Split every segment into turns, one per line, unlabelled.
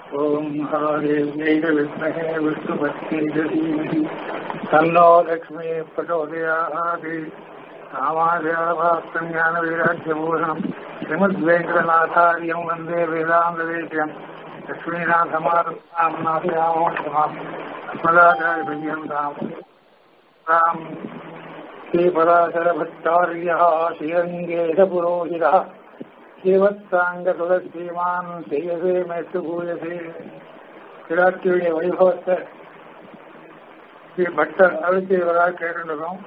ஓம் ஹரேவைக வித்மஹே விஷ்ணுபத்யைக தீமஹி தன்னோ லக்ஷ்மீ பிரச்சோதயாதி ராமாஜாபாஸ்தம் ஞான வைராக்கியபூஷணம் ஸ்ரீமத்வேங்கடநாதாரியம் வந்தே வேதாந்தவேக்கியம் லக்ஷ்மீநாதமாரம் நாசிராமோஷமாம் அஸ்மதாச்சாரியபர்யந்தாம் ராம் श्रीपराशरभट्टार्यः श्रीरङ्गेशपुरोहितः श्रीवत्साङ्गसुरश्रीमान् செய்யசே மேற்று பூயசே விராட்டியுடைய வைபவத்தை ஸ்ரீ பட்டர் அழுத்தியவராக கேட்டுருக்கோம்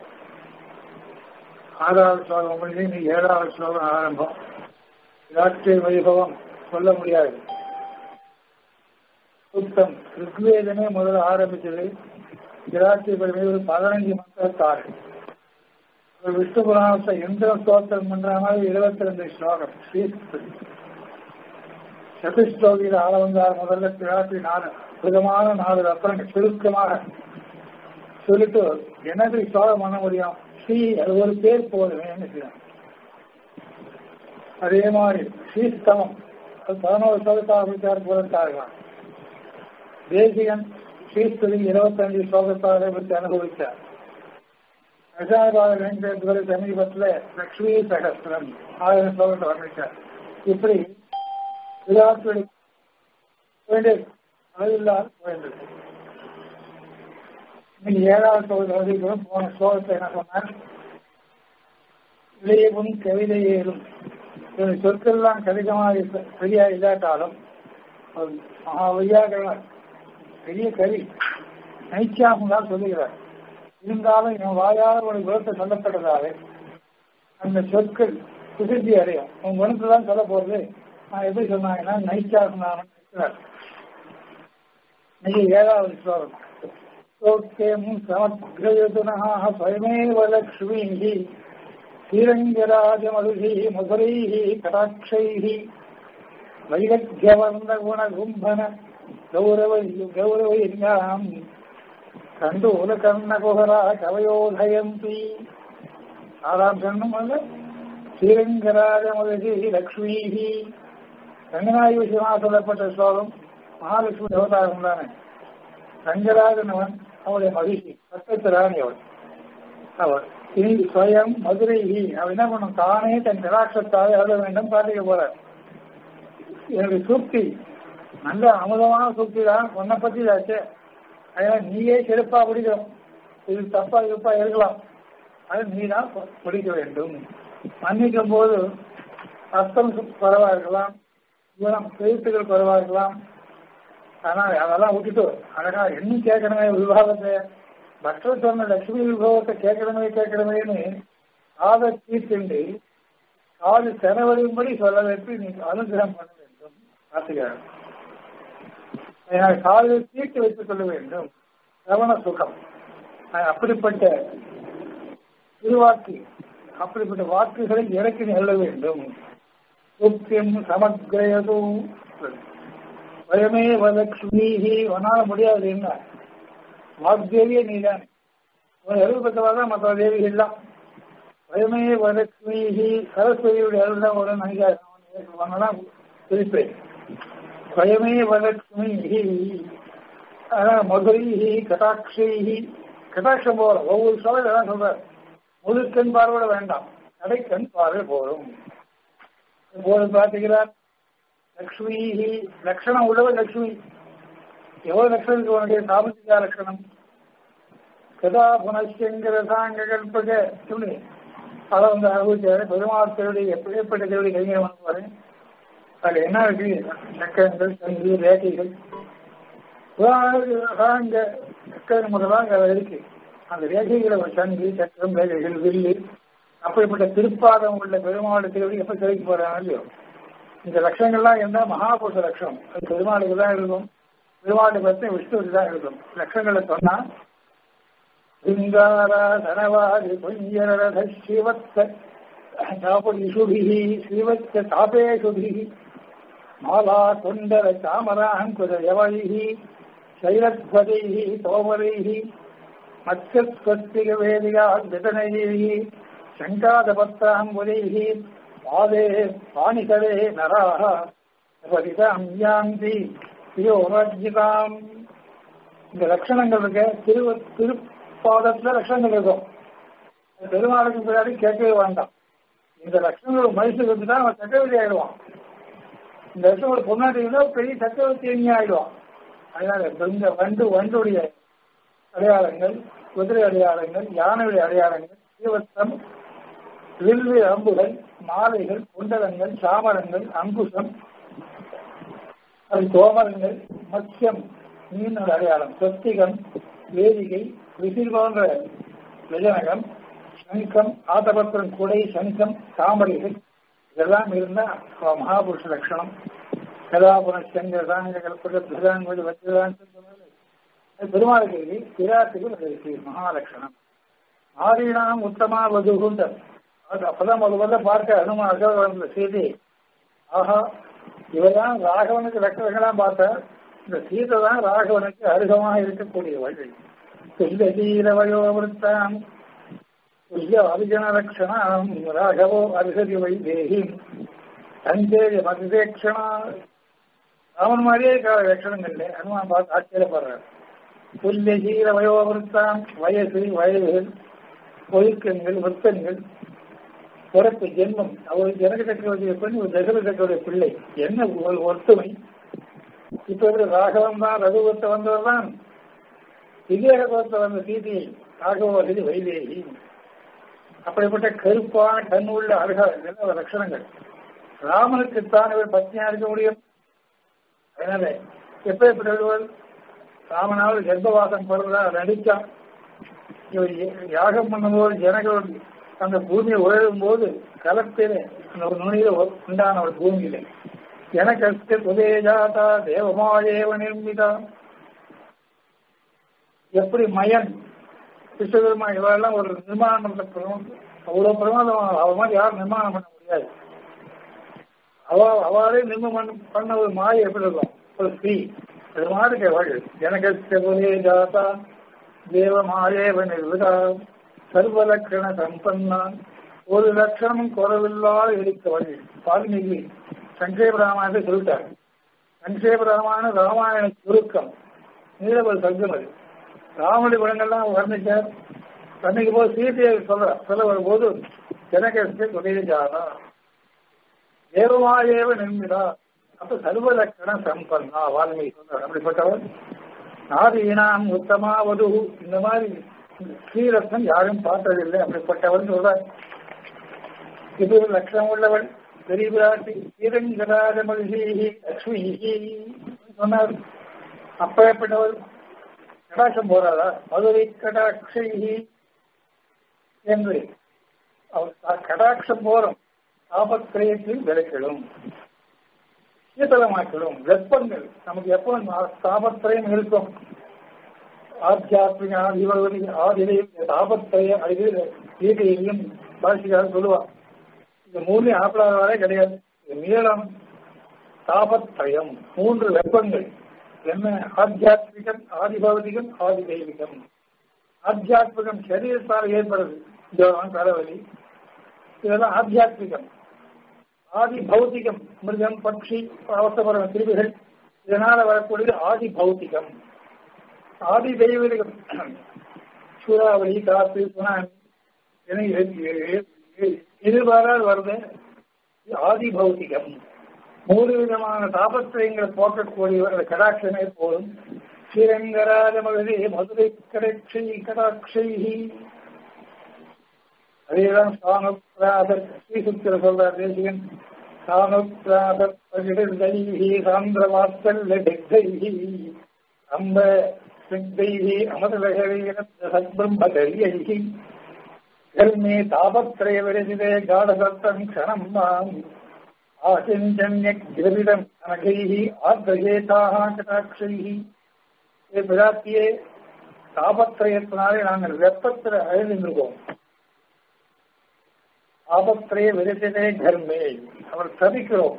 ஆறாவது ஸ்லோகம் முடிஞ்சு நீ ஏழாவது ஸ்லோகம் ஆரம்பம் விராட்டிய வைபவம் சொல்ல முடியாது சுத்தம் ரிக்வேதமே முதல்ல ஆரம்பிச்சது விராட்டிய பெருமை ஒரு பதினஞ்சு மந்திரத்தாறு விஷ்ணு புராணத்தை எந்த ஸ்தோத்திரம் பண்ற மாதிரி இருபத்தி ரெண்டு ஸ்லோகம் சதுஸ்லோகியில் ஆள வந்தார் முதல்ல பிராட்டி நாலு அற்புதமான நாலு ரத்தனங்கள் சுருக்கமாக சொல்லிட்டு எனக்கு ஸ்லோகம் பண்ண முடியும் ஸ்ரீ அது ஒரு பேர் போதுமே அதே மாதிரி ஸ்ரீஸ்தமம் அது பதினோரு ஸ்லோகத்தாக விசாரம் புறத்தார்கள் தேசிகன் ஸ்ரீஸ்துதி இருபத்தஞ்சு ஸ்லோகத்தாக பற்றி அனுபவித்தார் பிரசாபாத வெங்கடேஸ்வர சமீபத்தில் லக்ஷ்மி சகஸ்திரம் ஆயிரம் ஸ்லோகத்தை வர்ணித்தார் இப்படி விராட்டுடைய வேண்டிய அளவில்லாத போயிருந்தது இன்னைக்கு ஏழாவது ஸ்லோகத்தை வந்திருக்கிறோம் போன ஸ்லோகத்தை என்ன சொன்னார் இளையவும் கவிதை ஏறும் சொற்கள்லாம் கடிதமாக சரியா இல்லாட்டாலும் மகா வையாகரன் பெரிய கவி நைச்சாமம் தான் சொல்லுகிறார் இருந்தாலும் என் வாயால் ஒரு விருத்த சொல்லப்பட்டதாலே அந்த சொற்கள் சுசித்தி அடையும் உன் குணத்தை தான் சொல்ல போறது நான் எப்படி சொன்னாங்கன்னா நைச்சாசனான நீங்க ஏழாவது ஸ்லோகம் சோக்கியம் சமக்ரயுதுனா ஸ்வயமேவ லக்ஷ்மீः ஸ்ரீரங்கராஜமதுஷி மதுரைः கடாட்சைः வைலக்யவர்ணகுணகும்பன கௌரவ கௌரவையாம் கண்டூலகர்ணகுஹரா கவயோதயந்தி ஆறாம் கண்ணம் அல்ல ஸ்ரீரங்கராஜமதி லக்ஷ்மீஹி ரங்கநாயகி விஷயமாக சொல்லப்பட்ட ஸ்லோகம் மகாலட்சுமி தேவதாரம் தானே ரங்கராஜனவன் அவளுடைய மகிழ்ச்சி பக்கத்து ராணி அவள் அவள் இனி ஸ்வயம் மதுரைஹி அவள் என்ன பண்ணும் தானே தன் கடாட்சத்தால் எழுத வேண்டும் காட்டிக்க போறார் என்னுடைய சூக்தி நல்ல அமுதமான சூக்தி தான் உன்னை பத்தி ஆச்சு அதனால நீயே சிறப்பா பிடிக்கணும் இது தப்பா இருப்பா இருக்கலாம் அது நீ தான் பிடிக்க வேண்டும் மன்னிக்கும் போது அர்த்தம் குறைவா இருக்கலாம் குணம் எழுத்துக்கள் குறைவா இருக்கலாம் ஆனால் அதெல்லாம் விட்டுட்டு அழகா இன்னும் கேட்கணுமே விவாகத்தை பக்தர் சொன்ன லட்சுமி விபவத்தை கேட்கணுமே கேட்கணுமேன்னு காதை தீர்த்துண்டு காது செலவழியும்படி சொல்ல வைத்து நீ அனுகிரகம் பண்ண வேண்டும் கார்த்திகேயன் காலில் தீர்த்து வைத்துக் கொள்ள வேண்டும் ரவண சுகம் அப்படிப்பட்ட திருவாக்கு அப்படிப்பட்ட வாக்குகளை இறக்கி நெல்ல வேண்டும் முக்கியம் சமக்கிரதும் பயமே வலக்ஷ்மீஹி உன்னால முடியாது என்ன வாக்தேவியே நீதான் உன் எழுதப்பட்டவா தான் மற்ற தேவிகள் தான் பயமே வலக்ஷ்மீஹி சரஸ்வதியுடைய அருள் தான் ஒரு நினைக்காதான் குறிப்பேன் ஸ்வயமே வலக்ஷ்மி மதுரைஹி கட்டாட்சைஹி கட்டாட்சம் போல ஒவ்வொரு சோழ சொல்ற முழுக்கண் பார்வையிட வேண்டாம் கடைக்கண் பார்வை போதும் இப்போது பார்த்துக்கிறார் லக்ஷ்மிஹி லட்சணம் உள்ளவர் லக்ஷ்மி எவ்வளவு லட்சணம் இருக்கு உனக்கு சாமர்த்திகா லட்சணம் கதா புனஸ்கர சாங்க கல்பக சொல்லி அதை வந்து அனுபவிச்சாரு பெருமாள் தேவடி எப்படிப்பட்ட தேவடி கைங்க போறேன் அது என்ன இருக்கு சக்கரங்கள் சங்கு ரேகைகள் அங்க சக்கரம் முதலாம் அங்கே இருக்கு அந்த ரேகைகளை ஒரு சங்கு சக்கரம் ரேகைகள் வில்லு அப்படிப்பட்ட திருப்பாதம் உள்ள பெருமாளுக்கு எப்ப சிறைக்கு போறாங்க இல்லையோ இந்த லட்சங்கள்லாம் இருந்தால் மகாபுருஷ லட்சம் அது பெருமாளுக்கு தான் இருக்கும் பெருமாளுக்கு பற்றி விஷ்ணுவுக்கு தான் இருக்கும் லட்சங்களை சொன்னா சிங்காரா தனவாதி பொய்யரத சிவத்த தாபதிஷுபிஹி ஸ்ரீவத்த தாபேஷுபிஹி மாலா குண்டல சாமராங்குதயவைः शैलध्वजैः तोमरैः मत्स्यस्वस्तिकवेदिकाग्नितनैः शङ्कादपत्राम्बुलैः पादे पाणिकरे नराः परितां यान्ति இது உணர்ச்சிதான் இந்த லட்சணங்கள் இருக்க திரு திருப்பாதத்துல லட்சணங்கள் இருக்கும் பெருமாளுக்கு பின்னாடி கேட்கவே வேண்டாம் இந்த லட்சணங்கள் மனுஷனுக்கு தான் அவன் சக்கரவர்த்தி ஆயிடுவான் இந்த லட்சம் ஒரு பொன்னாடி பெரிய சக்கரவர்த்தி ஆயிடுவான் அதனால இந்த வண்டு வண்டுடைய அடையாளங்கள் குதிரை அடையாளங்கள் யானையுடைய அடையாளங்கள் தீவத்தம் வில்லு அம்புகள் மாலைகள் குண்டலங்கள் சாமரங்கள் அங்குசம் அது தோமரங்கள் மத்தியம் மீனோட அடையாளம் சொத்திகம் வேதிகை விசில் போன்ற விஜயநகம் சங்கம் ஆதபத்திரம் குடை சங்கம் தாமரைகள் இதெல்லாம் இருந்தா மகாபுருஷ லட்சணம் கதாபுரம் செங்கதான் கல்பதான் வச்சுதான் பெருமாளுக்கு இருக்கு பிராட்டுக்கு இருக்கு மகாலட்சணம் ஆதீனாம் உத்தமா வதுகுண்டர் அது அப்பதான் முதல் முதல்ல பார்க்க அனுமன் அசோகவரத்துல செய்தி ஆஹா இவதான் ராகவனுக்கு லட்சணங்களாம் பார்த்தா இந்த சீதை தான் ராகவனுக்கு அருகமாக இருக்கக்கூடிய வழி துல்லிய வயோவிருத்தான் துல்லிய அபிஜன லட்சணம் ராகவோ அருகதி வைதேகி சஞ்சேய மதிதேக்ஷணா அவன் மாதிரியே லட்சணங்கள்ல அனுமான் பார்த்து ஆச்சரியப்படுறார் துல்லிய சீர வயோவிருத்தான் வயசு வயதுகள் ஒழுக்கங்கள் விருத்தங்கள் பிறப்பு ஜென்மம் அவர் ஜனக சக்கரவர்த்திய பெண் ஒரு தசர சக்கரவர்த்திய பிள்ளை என்ன ஒரு ஒற்றுமை இப்ப எப்படி ராகவன் தான் ரகுவத்தை வந்தவர் தான் விஜயகத்தை வந்த சீதையை ராகவதி வைதேகி அப்படிப்பட்ட கருப்பான கண் உள்ள அழகா லட்சணங்கள் ராமனுக்குத்தான் இவர் பத்னியா இருக்க முடியும் அதனால எப்ப எப்படி எழுவர் ராமனால் கர்ப்பவாசம் படுறதா நடிச்சான் இவர் யாகம் பண்ணும்போது ஜனங்கள் அந்த பூமியை உழலும் போது கலத்திலே அந்த ஒரு நுனியில உண்டான ஒரு பூமியில எனக்கு உதயஜாதா தேவமாதேவ நிர்மிதா எப்படி மயன் விஸ்வகர்மா இவெல்லாம் ஒரு நிர்மாணம் பண்ண அவ்வளவு பிரமாதம் அவ மாதிரி யாரும் நிர்மாணம் பண்ண முடியாது அவ அவளே நிர்மாணம் பண்ண ஒரு மாய எப்படி இருக்கும் ஒரு ஸ்ரீ அது மாதிரி வாழ் எனக்கு உதயஜாதா தேவமாயேவ நிர்விதா சர்வலட்சண சம்பன்னான் ஒரு லட்சணமும் குறவில்லாத இருக்கவள் வால்மீகி சங்கேப ராமாயணத்தை சொல்லிட்டார் சங்கேப ராமாயண ராமாயண சுருக்கம் நீலவல் சங்கம் அது ராமனுடைய குணங்கள்லாம் வர்ணிச்சார் தன்னைக்கு போது சீதையை சொல்ற சொல்ல வரும்போது ஜனகத்தை உதயஜாதா தேவமாயேவ நிர்மிதா அப்ப சர்வலட்சண சம்பன்னா வால்மீகி சொல்றார் அப்படிப்பட்டவர் நாதீனாம் உத்தமா வது இந்த மாதிரி ஸ்ரீரத்னம் யாரும் பார்த்ததில்லை அப்படிப்பட்டவன் சொல்றார் இது ஒரு லட்சணம் உள்ளவள் பெரிய பிராட்டி ஸ்ரீரங்கராஜ மகிழ்ச்சி லக்ஷ்மி சொன்னார் அப்பேற்பட்டவள் கடாட்சம் போறாதா மதுரை கடாட்சி என்று அவர் கடாட்சம் போறோம் தாபத்திரயத்தில் விளக்கிடும் சீதளமாக்கிடும் வெப்பங்கள் நமக்கு எப்போ தாபத்திரயம் இருக்கும் ஆத்தியாத்மிக ஆதிபதி ஆதிரையும் தாபத்திரய அறிவில் கீதையிலையும் பாஷிக்காக சொல்லுவார் இந்த மூணு ஆப்பிளாத வரை கிடையாது இது நீளம் தாபத்திரயம் மூன்று வெப்பங்கள் என்ன ஆத்தியாத்மிகம் ஆதிபௌதிகம் ஆதி தெய்வீகம் ஆத்தியாத்மிகம் சரீரத்தால் ஏற்படுது ஜோரம் தலைவலி இதெல்லாம் ஆத்தியாத்மிகம் ஆதி பௌத்திகம் மிருகம் பட்சி அவசரமான பிரிவுகள் இதனால வரக்கூடியது ஆதி பௌத்திகம் ஆதி தெய்வீகம் சூறாவளி காத்து சுனாமி எதிர்பாரால் வருது ஆதி பௌத்திகம் மூன்று விதமான தாபத்திரயங்களை போக்கக்கூடியவர் அந்த கடாட்சமே போதும் ஸ்ரீரங்கராஜ மகதே மதுரை கடாட்சி கடாட்சை அதேதான் சாணுப்பிராதர் ஸ்ரீசுத்திர சொல்றார் தேசிகன் சாணுப்பிராதர் பகிர்ந்தைஹி சாந்திரவாத்தல்லைஹி அம்ப சித்தைஹி அமதலகரீர சத்பிரம்மதரியைஹி கல்மே தாபத்ரய விரசிதே காடசத்தம் க்ஷணம் மாம் ஆசிஞ்சன்யகிரவிடம் அனகைஹி ஆத்ரஜேதாக கடாட்சைஹி ஏ பிராட்டியே தாபத்திரயத்தினாலே நாங்கள் வெப்பத்தில் அழுந்திருக்கோம் ஆபத்திரைய விரசிதே கர்மே அவர் தவிக்கிறோம்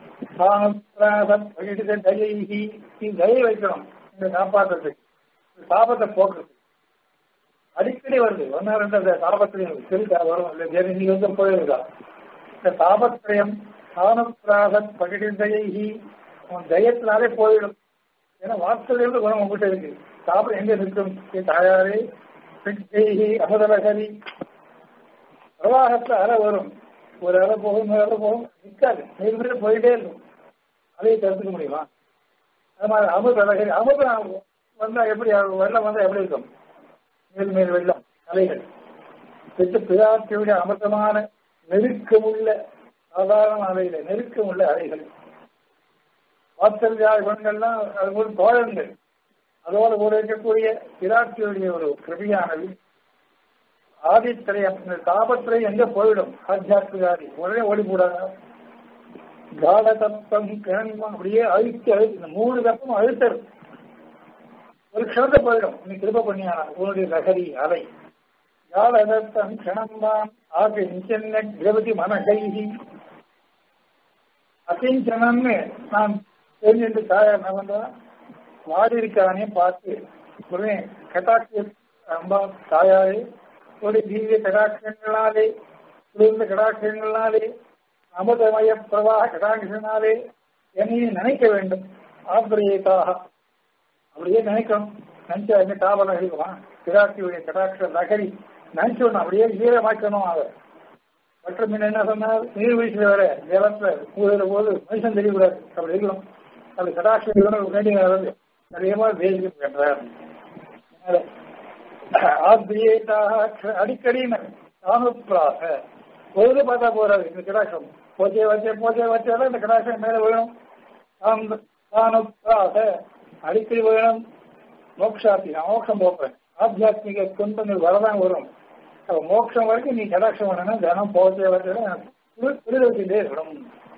தயைகி தயை வைக்கணும் இந்த காப்பாற்றுறதுக்கு தாபத்தை போக்குறது அடிக்கடி வருது ஒன்னா ரெண்டு அந்த தாபத்திரையும் திருக்கா வரும் இல்லை வேறு நீங்க வந்து போயிருக்கா இந்த தாபத்திரயம் சாணப்பிராக பகிர்ந்தயைகி அவன் தயத்தினாலே போயிடும் ஏன்னா வாத்சல்யம் குணம் உங்ககிட்ட இருக்கு சாப்பிட எங்க நிற்கும் ஏ தாயாரே பிச்சைகி அமுதலகரி பிரவாகத்துல அலை வரும் ஒரு அலை போகும் இன்னொரு அலை போகும் நிற்காது நீர் மீது போயிட்டே இருக்கும் அதையை தடுத்துக்க முடியுமா அது மாதிரி அமுத அழகரி அமுதம் வந்தா எப்படி ஆகும்? வெள்ளம் வந்தா எப்படி இருக்கும் மேல் மேல் வெள்ளம் அலைகள் பெற்று பிதாத்தியுடைய அமிர்தமான நெருக்கமுள்ள சாதாரண அலையில நெருக்கமுள்ள அலைகள் வாத்சல்யா குணங்கள்லாம் அது ஒரு தோழங்கள் அதோடு கூட இருக்கக்கூடிய பிராட்டியுடைய ஒரு கிருபியானது ஆதித்திரையம் இந்த தாபத்திரை எங்க போயிடும் ஆத்தியாத்மிகாதி உடனே ஓடி போடாங்க கால தப்பம் கிழங்கும் அப்படியே அழுத்தி அழுத்தி இந்த மூணு தப்பம் அழுத்தரும் ஒரு க்ஷணத்தை போயிடும் நீ திரும்ப பண்ணியானா உன்னுடைய நகரி அலை கால தத்தம் க்ஷணம்தான் ஆக நிச்சன்ன கிரவதி மனகைகி அசிஞ்சனம்னு நான் தெரிஞ்சுட்டு தாயார் என்ன பண்றா வாடி இருக்கானே பார்த்து உடனே கட்டாட்சி அம்பா தாயாரே ஒரு தீவிர கடாட்சங்களாலே குளிர்ந்த கடாட்சங்களாலே அமிர்தமய பிரவாக கடாட்சனாலே என்னையும் நினைக்க வேண்டும் ஆத்திரியத்தாக அப்படியே நினைக்கணும் நினைச்சா என்ன தாபலம் எழுதுவான் பிராட்டியுடைய கடாட்ச நகரி நினைச்சோன்னு அப்படியே ஈரமாக்கணும் அவர் மற்றும் முன்ன என்ன சொன்னார் நீர்வீழ்ச்சியில் வர ஜலத்துல ஊதுற போது மனுஷன் தெரியக்கூடாது அப்படி இருக்கணும் அது கடாட்சம் வேண்டிய வருது நிறையமா தேசியம் என்றார் ஆத்மீயத்தாக அடிக்கடி தானுப்ராக பொழுது பார்த்தா போறாது இந்த கடாட்சம் போச்சே வச்சே போச்சே வச்சாலும் இந்த கடாட்சம் மேல விழும் தாம் தானுப்ராக அடிக்கடி விழணும் மோக்ஷாத்தி நான் மோட்சம் போப்பேன் ஆத்தியாத்மிக துன்பங்கள் வரதான் வரும் அப்ப மோட்சம் வரைக்கும் நீ கடாட்சம் பண்ணணும் தினம் போச்சே வச்சாலும் புரிதல்கிட்டே இருக்கணும்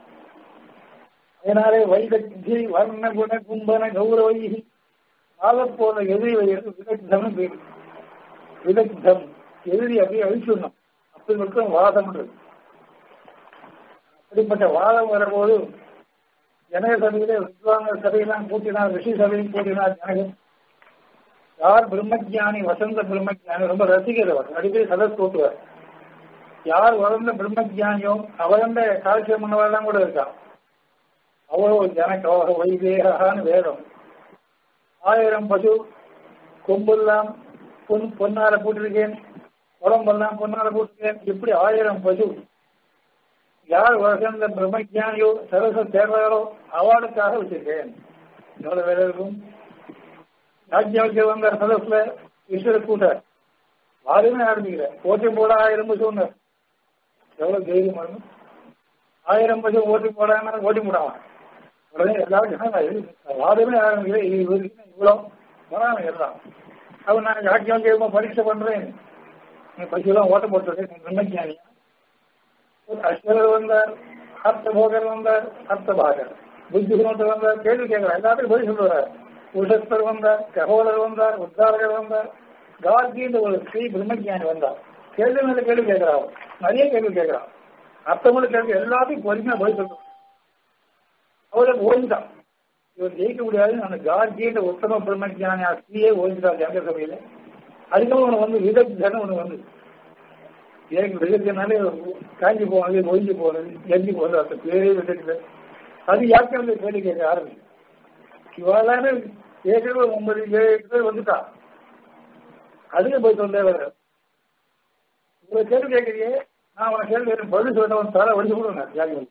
அதனாலே வைதக்தி வர்ண குண கும்பன கௌரவை ஆகப்போன எதிரி வைக்கிறது விதக்தம்னு பேரு விதக்தம் எதிரி அப்படியே அழிச்சுடணும் அப்படி மட்டும் வாதம் அப்படிப்பட்ட வாதம் வரும்போது ஜனக சபையிலே வித்வாங்க சபையெல்லாம் கூட்டினார் ரிஷி சபையும் கூட்டினார் ஜனகன் யார் பிரம்மஜானி வசந்த பிரம்மஜானி ரொம்ப ரசிகர் அவர் அடிக்கடி சதஸ் கூட்டுவார் யார் வளர்ந்த பிரம்மஜானியோ அவர்ந்த கால்சியம் பண்ணவெல்லாம் கூட இருக்கான் அவ்வளோ ஜனக்கோக வைதேகான்னு வேதம் ஆயிரம் பசு கொம்பெல்லாம் பொன் பொன்னார போட்டிருக்கேன் உடம்பெல்லாம் பொன்னார போட்டிருக்கேன் இப்படி ஆயிரம் பசு யார் வசந்த பிரம்மஜானியோ சரச தேர்வாரோ அவளுக்காக வச்சிருக்கேன் எவ்வளவு வேலை இருக்கும் ராஜ்யாவுக்கு வந்த சதஸ்ல ஈஸ்வர கூட்டார் யாருமே ஆரம்பிக்கல ஓட்டி போட ஆயிரம் பசு சொன்னார் எவ்வளவு தைரியம் வரணும் ஆயிரம் பசு ஓட்டி போடாம ஓட்டி போடாமல் உடனே எல்லாரும் வாதமே ஆரம்பிக்கல இவருக்கு இவ்வளோ வராம எல்லாம் அவன் நான் யாக்கியம் கேட்கும் பரீட்சை பண்றேன் நீ பசுலாம் ஓட்ட போட்டுருக்கேன் பிரம்மஜானியா அஸ்வரர் வந்தார் அர்த்த போகர் வந்தார் அர்த்த பாகர் புத்தி குணத்தர் வந்தார் கேள்வி கேட்கிறார் எல்லாத்துக்கும் பதில் சொல்லுவார் உஷஸ்தர் வந்தார் ககோலர் வந்தார் உத்தாரகர் வந்தார் கார்கின்ற ஒரு ஸ்ரீ பிரம்மஜானி வந்தார் கேள்வி மேல கேள்வி கேட்கிறான் நிறைய கேள்வி கேட்கிறான் அர்த்தமுள்ள கேள்வி எல்லாத்தையும் பொறுமையா பதில் சொல்றான் அவருக்கு ஓய்ந்தான் இவர் ஜெயிக்க முடியாது அந்த கார்கின்ற உத்தம பிரம்மஜானி ஸ்ரீயே ஓய்ந்தார் ஜங்க சபையில அதுக்கப்புறம் உனக்கு வந்து விதக்தன ஒன்று வந்து எனக்கு விதத்தினாலே காஞ்சி போனது ஒழிஞ்சு போனது எரிஞ்சு போனது அந்த பேரே விதத்துல அது யாருக்கும் வந்து கேள்வி கேட்க ஆரம்பிச்சு இவாளான ஏற்கனவே ஒன்பது ஏழு பேர் வந்துட்டான் அதுக்கு போய் சொல்ல உங்களை கேள்வி கேட்கறியே நான் உன கேள்வி கேட்க பதில் சொன்னவன் தலை வடிச்சு கொடுங்க யாரு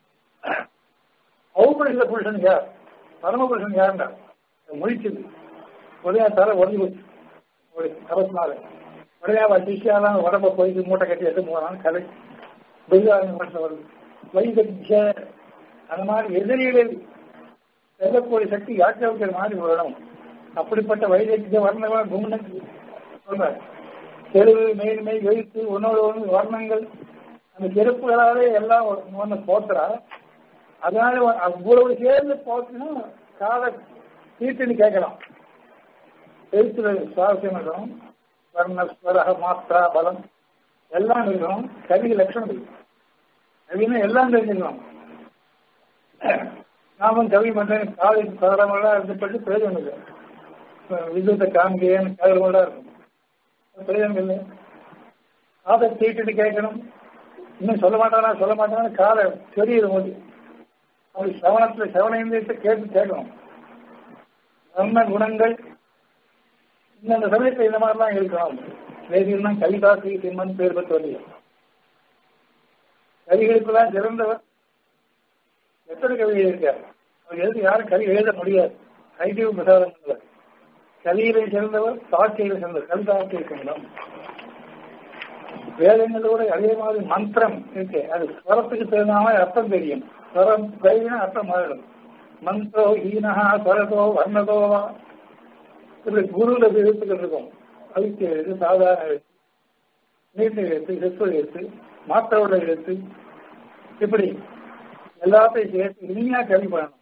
அவுபரிசில புருஷன் யார் பரமபுருஷன் யாருண்டா முடிச்சது உடனே தலை உடஞ்சு போச்சு ஒரு தபஸ்னால உடனே அவன் சிஷியாலாம் உடம்ப போய் மூட்டை கட்டி எடுத்து போனான் கதை பெரியார் மனசு வருது வைதக்கிய அந்த மாதிரி எதிரிகள் செல்லக்கூடிய சக்தி யாத்திரை மாதிரி வரணும் அப்படிப்பட்ட வைதக்கிய வர்ணங்கள் கும்னு சொல்றார் தெளிவு மேன்மை எழுத்து உணவு வர்ணங்கள் அந்த செருப்புகளாலே எல்லாம் ஒன்று போத்துறா அதனால அவ்வளவு சேர்ந்து போச்சுன்னா கால தீட்டுன்னு கேட்கலாம் எழுத்துல சுவாரஸ்யம் இருக்கணும் வர்ணஸ்வரக மாத்திரா பலம் எல்லாம் இருக்கணும் கவி லட்சணம் இருக்கு கவினா எல்லாம் தெரிஞ்சுக்கணும் நாமும் கவி பண்றேன் காலேஜ் பதரமெல்லாம் இருந்துப்பட்டு பிரயோஜனம் இல்லை விதத்தை காண்கிறேன் கதமெல்லாம் இருக்கும் பிரயோஜனம் இல்லை காதை தீட்டுட்டு கேட்கணும் இன்னும் சொல்ல மாட்டானா சொல்ல மாட்டானா காதை தெரியுது போது அப்படி சவணத்துல சவணத்தை கேட்டு கேட்கணும் வர்ண குணங்கள் இந்தந்த சமயத்தில் இந்த மாதிரிலாம் இருக்கணும் வேதியம்னா கவிதாசி சிம்மன் பேர் பெற்றவர்கள் கவிகளுக்கெல்லாம் சிறந்தவர் எத்தனை கவிதை இருக்கார் அவர் எழுதி யாரும் கவி எழுத முடியாது ஐடியு பிரசாதம் என்பவர் கவியிலே சிறந்தவர் சாட்சியில சிறந்தவர் கவிதாசி சிம்மம் வேதங்களோட அதே மாதிரி மந்திரம் இருக்கு அது ஸ்வரத்துக்கு தெரியாம அர்த்தம் தெரியும் ஸ்வரம் தெரியும் அர்த்தம் மாறிடும் மந்திரோ ஈனஹா ஸ்வரதோ வர்ணதோவா இப்படி குருல எழுத்துக்கள் இருக்கும் அதுக்கு எழுத்து சாதாரண எழுத்து நீண்ட எழுத்து செப்ப எழுத்து மாத்திரோட எழுத்து இப்படி எல்லாத்தையும் சேர்த்து இனிமையா கல்வி பண்ணணும்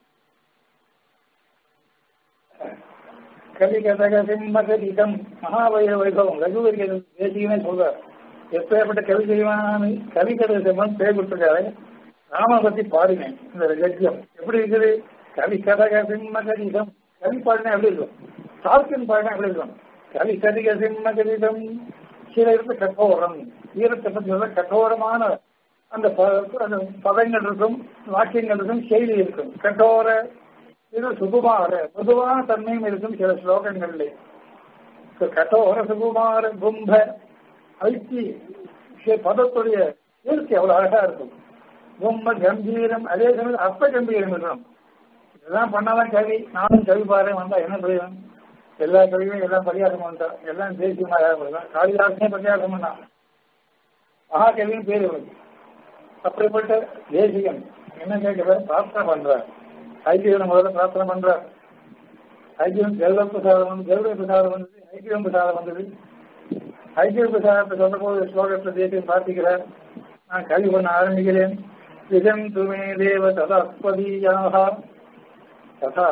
கவி கதக சிம்மகதிகம் மகாபய வைபவம் ரகுவரி தேசியமே சொல்றார் எப்பேற்பட்ட கவி செய்வான் கவி கதை சிம்மன் பேர் கொடுத்துருக்காரு ராம பத்தி பாருங்க இந்த கத்தியம் எப்படி இருக்குது கவி கதக சிம்மகதிகம் கவி பாடினா எப்படி இருக்கும் சார்க்கின் பாடினா எப்படி இருக்கும் கவி கதிக சிம்மகதிகம் சில இடத்துல கட்டோரம் ஈரத்தை பற்றி சொல்ல கட்டோரமான அந்த அந்த பதங்கள் இருக்கும் வாக்கியங்கள் இருக்கும் செய்தி இருக்கும் கட்டோர இது சுகுமார பொதுவான தன்மையும் இருக்கும் சில ஸ்லோகங்கள்ல கட்டோர சுகுமார கும்ப ஐத்தி பதத்துடைய இயற்கை அவ்வளவு அழகா இருக்கும் கும்ப கம்பீரம் அதே சமயம் அர்த்த கம்பீரம் இருக்கணும் இதெல்லாம் பண்ணாதான் கவி நானும் கவி பாரு வந்தா என்ன பிரயோஜனம் எல்லா கவியும் எல்லாம் பரிகாசம் பண்ணிட்டா எல்லாம் தேசியமாக காளிதாசனே பரிகாசம் பண்ணான் மகாகவியும் பேர் வருது அப்படிப்பட்ட தேசிகன் என்ன கேட்கிற பிரார்த்தனை பண்றார் ஐக்கியம் முதல்ல பிரார்த்தனை பண்றார் ஐக்கியம் ஜெல்வ பிரசாதம் வந்து ஜெல்வ பிரசாதம் வந்தது ஐக்கியம் பிரசாதம் வந்தது ஐக்கிய பிரசாதத்தை சொன்ன போது ஸ்லோகத்தில் தேசியம் பிரார்த்திக்கிறார் நான் கல்வி பண்ண ஆரம்பிக்கிறேன் விஜம் துமே தேவ ததஸ்பதீயாக तथा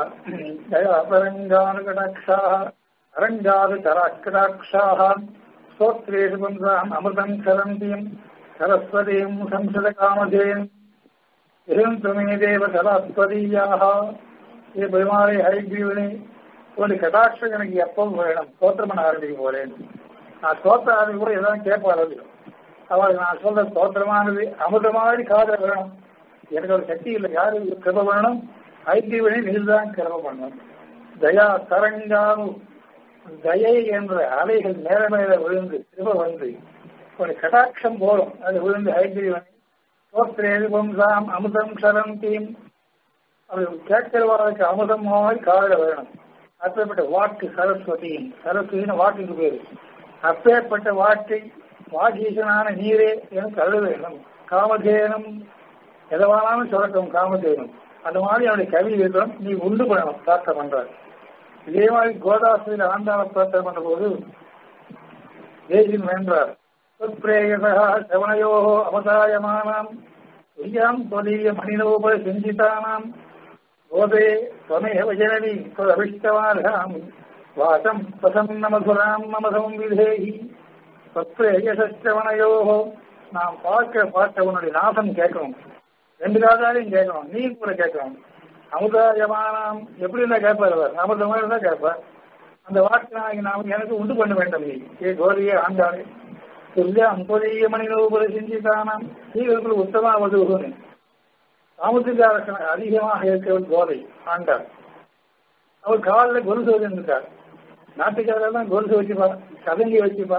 अपरङ्गानुकटाक्षाः अरङ्गादुकराकटाक्षाः स्तोत्रेषु पुंसाम् अमृतम् सरन्तीम् सरस्वतीम् संसदकामधेन् इदम् त्वमे देव சரஸ்வதியாக இது பெருமாளை ஹரிபீவனி ஒரு கட்டாட்சம் எனக்கு எப்பவும் வேணும் ஸ்தோத்திரம் பண்ண ஆரம்பிக்க போறேன் நான் ஸ்தோத்திர ஆரம்பி கூட எதாவது கேட்பாரு அவள் நான் சொல்ற ஸ்தோத்திரமானது அமிர்த மாதிரி காதல் வேணும் எனக்கு ஒரு சக்தி இல்லை யாரு கிருப வேணும் ஐக்கியவனை நீர்தான் கிரம பண்ணும் தயா தரங்கானு தயை என்ற அலைகள் மேல மேல விழுந்து திரும்ப வந்து ஒரு கடாட்சம் போலும் அது விழுந்து ஐக்கியவன் சோத்திரேது வம்சாம் அமுதம் சரந்தீம் அது கேட்கிறவாளுக்கு அமுதம் மாதிரி காதல வேணும் அப்பேற்பட்ட வாக்கு சரஸ்வதியும் சரஸ்வதினு வாக்குக்கு பேரு அப்பேற்பட்ட வாக்கை வாகீசனான நீரே எனக்கு அருள வேணும் காமதேனம் எதவானாலும் சொல்லட்டும் காமதேனம் அந்த மாதிரி அவனுடைய கவி இருக்கணும் நீ உண்டு பண்ணணும் பிரார்த்தனை பண்றார் இதே மாதிரி கோதாசிரியர் ஆண்டாள பிரார்த்தனை பண்ற போது தேசியம் வேண்டார் பிரேயசா சவணையோ அவதாயமானாம் துரியாம் தொலிய மணிலோப சிந்தித்தானாம் போதே त्वमेव जननी त्वदभिष्टवार्हाम् वासम् प्रसन्न मधुराम् मम संविधेहि त्वत्प्रेयसश्रवणयोः நாம் பார்க்க பார்க்க உன்னுடைய நாசம் கேட்கணும் ரெண்டு காதாலையும் கேட்கணும் நீ கூட கேட்கணும் அமுதாயமானாம் எப்படி இருந்தா கேட்பார் அவர் அமிர்த மாதிரி இருந்தா கேட்பார் அந்த வாக்கு நான் நாம் எனக்கு உண்டு பண்ண வேண்டும் நீ ஏ கோரியே ஆண்டாளே துல்லிய அம்பொழிய மணிநூபுர சிந்தித்தானாம் ஸ்ரீகளுக்குள் உத்தமா வதுகுன்னு சாமுத்திரிகாரசன அதிகமாக இருக்கிறவர் கோதை ஆண்டாள் அவர் காலில் கொலுசு வச்சிருந்தார் நாட்டுக்காரெல்லாம் கொலுசு வச்சுப்பா கதங்கி வச்சுப்பா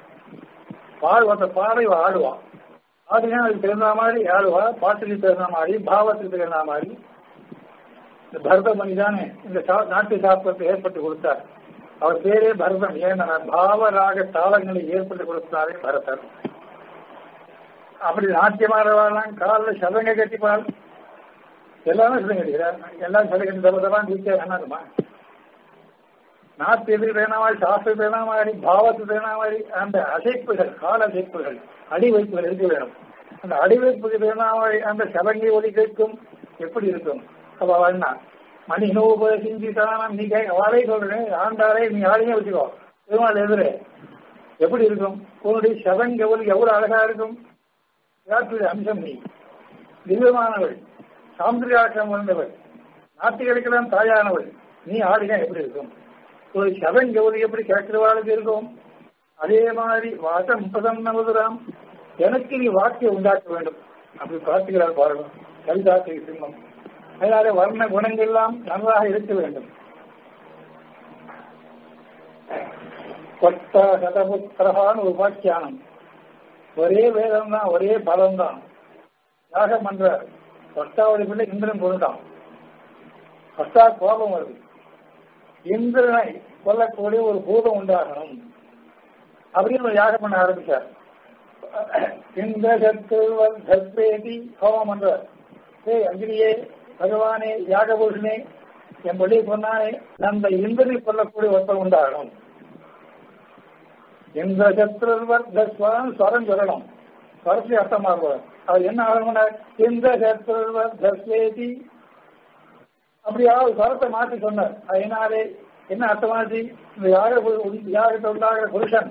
பாடு அந்த பாடை ஆடுவா ஆடுனா அதுக்கு தகுந்த மாதிரி ஆடுவா பாட்டுக்கு தகுந்த மாதிரி பாவத்துக்கு தகுந்த மாதிரி இந்த பரதமணி தானே இந்த நாட்டு சாஸ்திரத்தை ஏற்பட்டு கொடுத்தார் அவர் பேரே பரதம் ஏன்னா பாவராக தாளங்களை ஏற்பட்டு கொடுத்தாரே பரதர் அப்படி நாட்டியமாறவாலாம் காலில் சதங்க கட்டிப்பாள் எல்லாமே சதங்க கட்டிக்கிறார் எல்லாம் சதங்க கட்டி தபதெல்லாம் வீட்டே வேணாதுமா நாட்டியத்துக்கு தகுந்த மாதிரி சாஸ்திரத்துக்கு தகுந்த மாதிரி பாவத்துக்கு தகுந்த மாதிரி அந்த அசைப்புகள் கால அசைப்புகள் அடிவைப்புகள் இருக்க வேணும் அந்த அடிவைப்புக்கு தகுந்த மாதிரி அந்த சதங்கை ஒலி கேட்கும் எப்படி இருக்கும் அப்ப அவன்னா மணி நூப சிந்தித்தானம் நீ கே அவளே சொல்றேன் ஆண்டாரே நீ ஆளையே வச்சுக்கோ பெருமாள் எதிரே எப்படி இருக்கும் உன்னுடைய சதங்க ஒலி எவ்வளவு அழகா இருக்கும் விராட்டுடைய அம்சம் நீ திவ்யமானவள் சாந்திரியாட்டம் வந்தவள் நாட்டுகளுக்கெல்லாம் தாயானவள் நீ ஆடினா எப்படி இருக்கும் ஒரு சதங்க ஒலி எப்படி கேட்கிறவாளுக்கு இருக்கும் அதே மாதிரி வாசம் பிரசன்ன மதுராம் எனக்கு நீ வாக்கிய உண்டாக்க வேண்டும் அப்படி பார்த்துக்கிறார் பாருங்க கவிதாத்தை சிம்மம் அதனால வர்ண குணங்கள் எல்லாம் நன்றாக இருக்க வேண்டும் கொட்ட சதபுத்திரகான்னு ஒரு உபாக்கியானம் ஒரே வேதம் தான் ஒரே பலம் தான் யாகம் பண்ற கொட்டாவுடைய பிள்ளை இந்திரன் கொண்டுட்டான் கொட்டா கோபம் வருது இந்திரனை கொல்லக்கூடிய ஒரு பூதம் உண்டாகணும் அப்படின்னு ஒரு யாகம் பண்ண ஆரம்பிச்சார் இந்திர சத்துருவன் சத்வேதி ஹோமம் பண்றார் ஏய் அங்கிரியே பகவானே யாகபூஷனே என் பள்ளி சொன்னானே அந்த இந்திரனை கொல்லக்கூடிய ஒருத்தர் உண்டாகணும் இந்திர சத்ருவர் தஸ்வான் ஸ்வரம் சொல்லணும் ஸ்வரத்தை அர்த்தமாக அவர் என்ன ஆகணும்னா இந்திர சத்ருவர் தஸ்வேதி அப்படியாவது ஸ்வரத்தை மாற்றி சொன்னார் அதனாலே என்ன அர்த்தமாச்சு இந்த யாக யாகத்தை உண்டாகிற புருஷன்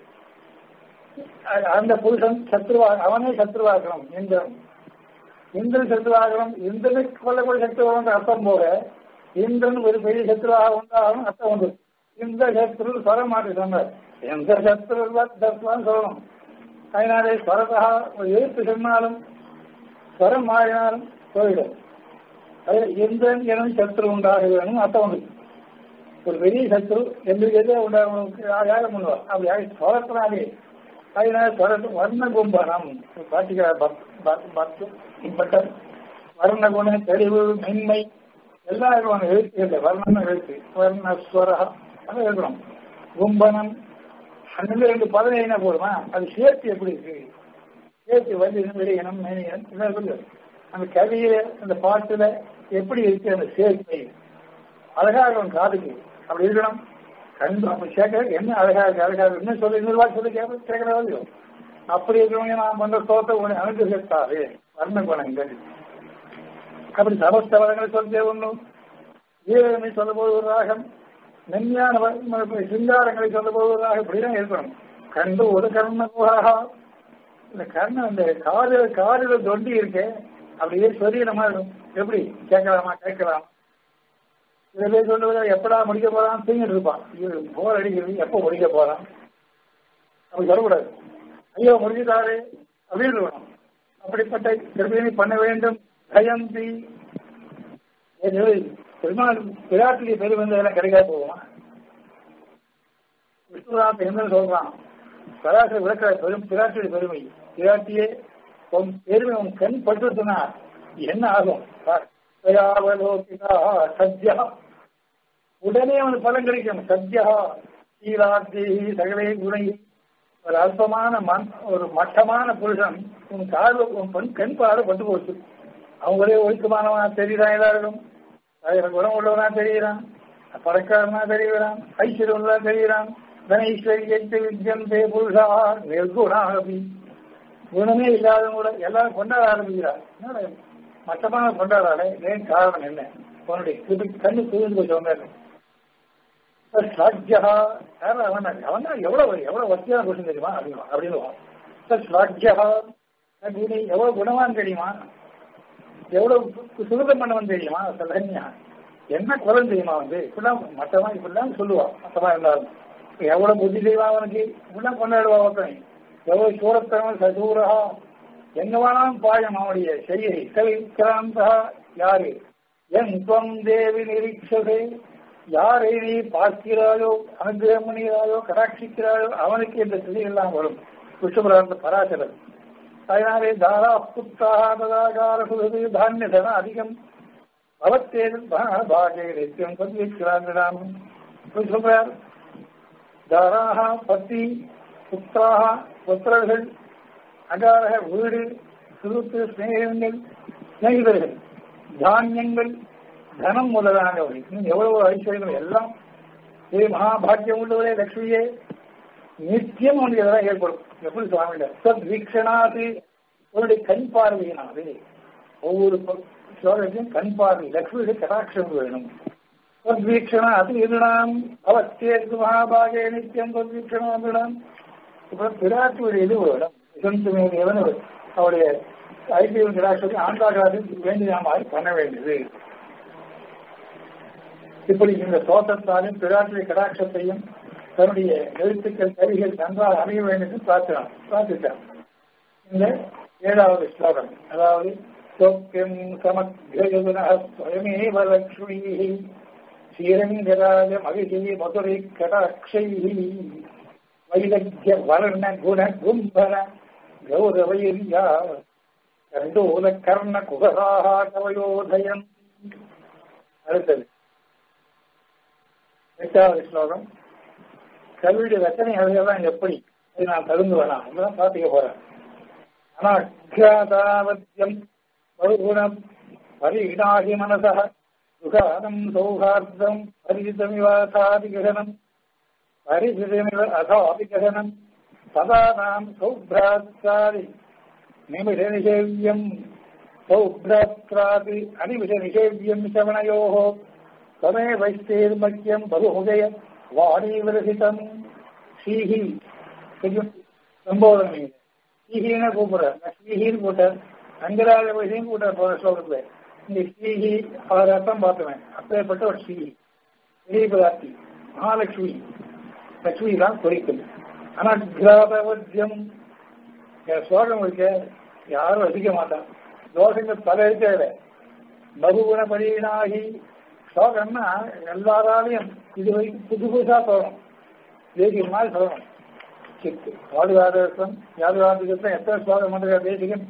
அந்த புருஷன் சத்ருவா அவனே சத்ருவாகணும் இந்திரன் இந்திரன் சத்ருவாகணும் இந்திரனுக்கு கொல்லக்கூடிய சத்ருவாக அர்த்தம் போக இந்திரன் ஒரு பெரிய சத்ருவாக உண்டாகணும் அர்த்தம் உண்டு இந்த சத்ரு ஸ்வரம் மாற்றி சொன்னார் எந்த சத்ரு தத்வான்னு சொல்லணும் அதனாலே ஸ்வரதா ஒரு எழுத்து சொன்னாலும் ஸ்வரம் மாறினாலும் போயிடும் அது இந்திரன் எனும் சத்ரு உண்டாக வேணும் அர்த்தம் உண்டு ஒரு பெரிய சத்ரு எங்களுக்கு எதே உண்டாக யாகம் பண்ணுவார் அப்படி ஸ்வரத்தினாலே அதனால ஸ்வரத்து வர்ண கும்பனம் பாட்டிக்கார வர்ண குணம் தெளிவு மென்மை எல்லா இருக்கணும் எழுத்து வர்ணம் எழுத்து வர்ண ஸ்வரா அதை இருக்கணும் கும்பனம் அந்த ரெண்டு பதினேழு போடுமா அது சேர்த்து எப்படி இருக்கு சேர்த்து வல்லினம் விடையனம் மேனியனம் இதெல்லாம் சொல்லு அந்த கவியில அந்த பாட்டுல எப்படி இருக்கு அந்த சேர்க்கை அழகா இருக்கணும் காதுக்கு அப்படி இருக்கணும் கண்டு அப்படி கேட்க என்ன அழகா இருக்கு அழகா இருக்கு இன்னும் சொல்லி இன்னொரு வாக்கு சொல்லி கேட்க கேட்கறதோ அப்படி இருக்கிறவங்க நான் பண்ற சோத்தை உனக்கு அனுகிரகித்தாரு வர்ண குணங்கள் அப்படி சமஸ்தவரங்களை சொல்லியே ஒண்ணும் வீரனை சொல்ல போது ஒரு ராகம் மென்மையான சிங்காரங்களை சொல்ல போது ஒரு ராகம் இப்படிதான் இருக்கணும் கண்டு ஒரு கர்ண குஹா இந்த கர்ணம் இந்த காது காதுல தொண்டி இருக்கு அப்படியே சொரிய மாதிரி இருக்கும் எப்படி கேட்கலாமா கேட்கலாம் சில பேர் சொல்லுவதா எப்படா முடிக்க போறான் தூங்கிட்டு இருப்பான் இது போர் அடிக்கிறது எப்போ முடிக்க போறான் அப்படி சொல்லக்கூடாது ஐயோ முடிஞ்சுட்டாரு அப்படின்னு இருக்கணும் அப்படிப்பட்ட கிருமியை பண்ண வேண்டும் பயந்தி பெருமாள் விராட்டுடைய பெருமை எல்லாம் கிடைக்காது போவோமா விஷ்ணுராம் என்ன சொல்றான் பராசர விளக்க பெரும் பிராட்டியுடைய பெருமை பிராட்டியே உன் பெருமை உன் கண் பட்டுனா என்ன ஆகும் சத்யா உடனே அவனுக்கு பலன் கிடைக்கும் சத்யா சீலாத்தி சகலே குணை ஒரு அல்பமான மண் ஒரு மட்டமான புருஷன் உன் காது உன் பெண் கண் பார்வை பட்டு போச்சு அவன் ஒரே ஒழுக்கமானவனா தெரியுறான் எல்லாரும் ஆயிரம் குணம் உள்ளவனா தெரியுறான் பணக்காரனா தெரியுறான் ஐஸ்வர்யவனா தெரியுறான் தனீஸ்வரியத்தை வித்தியந்தே புருஷா நிர்குணாபி குணமே இல்லாதவங்க கூட எல்லாரும் கொண்டாட ஆரம்பிக்கிறார் என்னடா மட்டமான கொண்டாடாலே ஏன் காரணம் என்ன உன்னுடைய கிருபி கண்ணு தூய்ந்து போய் சொன்னாரு ஸ்லாக்கியா யாரும் அவன் அவன் தான் எவ்வளவு எவ்வளவு வசதியான புருஷன் தெரியுமா அப்படின்னு அப்படின்னு ஸ்லாக்கியா நீ எவ்வளவு குணவான் தெரியுமா எவ்வளவு சுகதம் பண்ணவன் தெரியுமா சலன்யா என்ன குலம் தெரியுமா வந்து இப்படிலாம் மற்றவன் இப்படிலாம் சொல்லுவான் மற்றவன் இருந்தாலும் எவ்வளவு புத்தி செய்வா அவனுக்கு இப்படிலாம் கொண்டாடுவா ஒருத்தனை எவ்வளவு சூரத்தவன் சசூரா எங்க வேணாலும் பாயம் அவனுடைய செய்கை கவிக்ராந்தா யாரு என் துவம் தேவி நிரீட்சதே யாரை நீ பார்க்கிறாயோ அனுகிரகம் பண்ணுகிறாயோ கடாட்சிக்கிறாயோ அவனுக்கு இந்த செய்திகள்லாம் வரும் விஷ்ணுபுராந்த பராசரர் அதனாலே தாரா புத்தாக ததாகார சுகது தானிய தன அதிகம் அவத்தேன் பாகே நித்தியம் பதிவிக்கிறான் சொல்றார் தாராக பத்தி புத்திராக புத்திரர்கள் அகாரக வீடு சுருத்து சிநேகங்கள் சிநேகிதர்கள் தானியங்கள் தனம் முதலானவை இன்னும் எவ்வளவு ஐஸ்வர்யங்கள் எல்லாம் இது மகாபாக்கியம் உள்ளவரே லட்சுமியே நித்தியம் அவனுக்கு இதெல்லாம் ஏற்படும் எப்படி சுவாமியில சத் வீக்ஷனாது அவருடைய கண் பார்வையினாது ஒவ்வொரு ஸ்லோகத்தையும் கண் பார்வை லக்ஷ்மியுடைய கடாட்சம் வேணும் தத்வீக்ஷணா அது இருந்தாம் அவத்தேற்கு மகாபாகே நித்தியம் தத்வீக்ஷணா இருந்தாம் இப்ப பிராட்டியுடைய இது வேணும் விசந்துமே தேவன் அவருடைய ஐபிஎல் கடாட்சத்தை ஆண்டாகாது வேண்டிய மாதிரி பண்ண வேண்டியது இப்படி இந்த தோட்டத்தாலும் பிராட்டிய கடாட்சத்தையும் தன்னுடைய எழுத்துக்கள் கருவிகள் நன்றாக அமைய வேண்டும் என்று பிரார்த்தினான் பிரார்த்தித்தான் இந்த ஏழாவது ஸ்லோகம் அதாவது சோக்கியம் சமக்ரயுனமேவ லக்ஷ்மி ஸ்ரீரங்கராஜ மகிஷி மதுரை கடாட்சை வைலக்கிய வர்ண குண கும்பர கௌரவையா கண்டோல கர்ண குகராக கவயோதயம் அடுத்தது எட்டாவது ஸ்லோகம் கல்வியுடைய ரச்சனை அதெல்லாம் எப்படி அது நான் தகுந்து வரலாம் அதுதான் பார்த்துக்க போறேன் அனாக்கியாதாவத்தியம் பகுகுணம் பரிணாகி மனச சுகானம் சௌஹார்தம் பரிசிதமிவாசாதிககனம் பரிசிதமிவ அசாதிககனம் சதானாம் சௌப்ராத்ராதி நிமிஷ நிஷேவியம் சௌப்ராத்ராதி அனிமிஷ நிஷேவியம் சவணயோः தமே வைஸ்தேர்மக்கியம் பகுமுதய வாணி விரசிதம் ஸ்ரீஹி கொஞ்சம் சம்போதனை ஸ்ரீஹின்னு கூப்பிடுற ஸ்ரீஹின்னு கூட்டார் அங்கராஜ வயசையும் கூட்டார் போற ஸ்லோகத்துல இந்த ஸ்ரீஹி அவர் அர்த்தம் பார்த்துவேன் அப்பேற்பட்ட ஒரு ஸ்ரீஹி பெரிய பதார்த்தி மகாலட்சுமி லட்சுமி தான் குறிக்கும் அனக்ராதவத்தியம் ஸ்லோகம் இருக்க யாரும் ரசிக்க மாட்டான் தோஷங்கள் பல இருக்கிற பகுகுண பரிணாகி ஸ்லோகம்னா எல்லாராலையும் இது வரைக்கும் புது புதுசா தோணும் தேசிய மாதிரி சொல்லணும் சித்து பாதுகாதம் யாதுகாதம் எத்தனை ஸ்லோகம் பண்ற தேசிகன்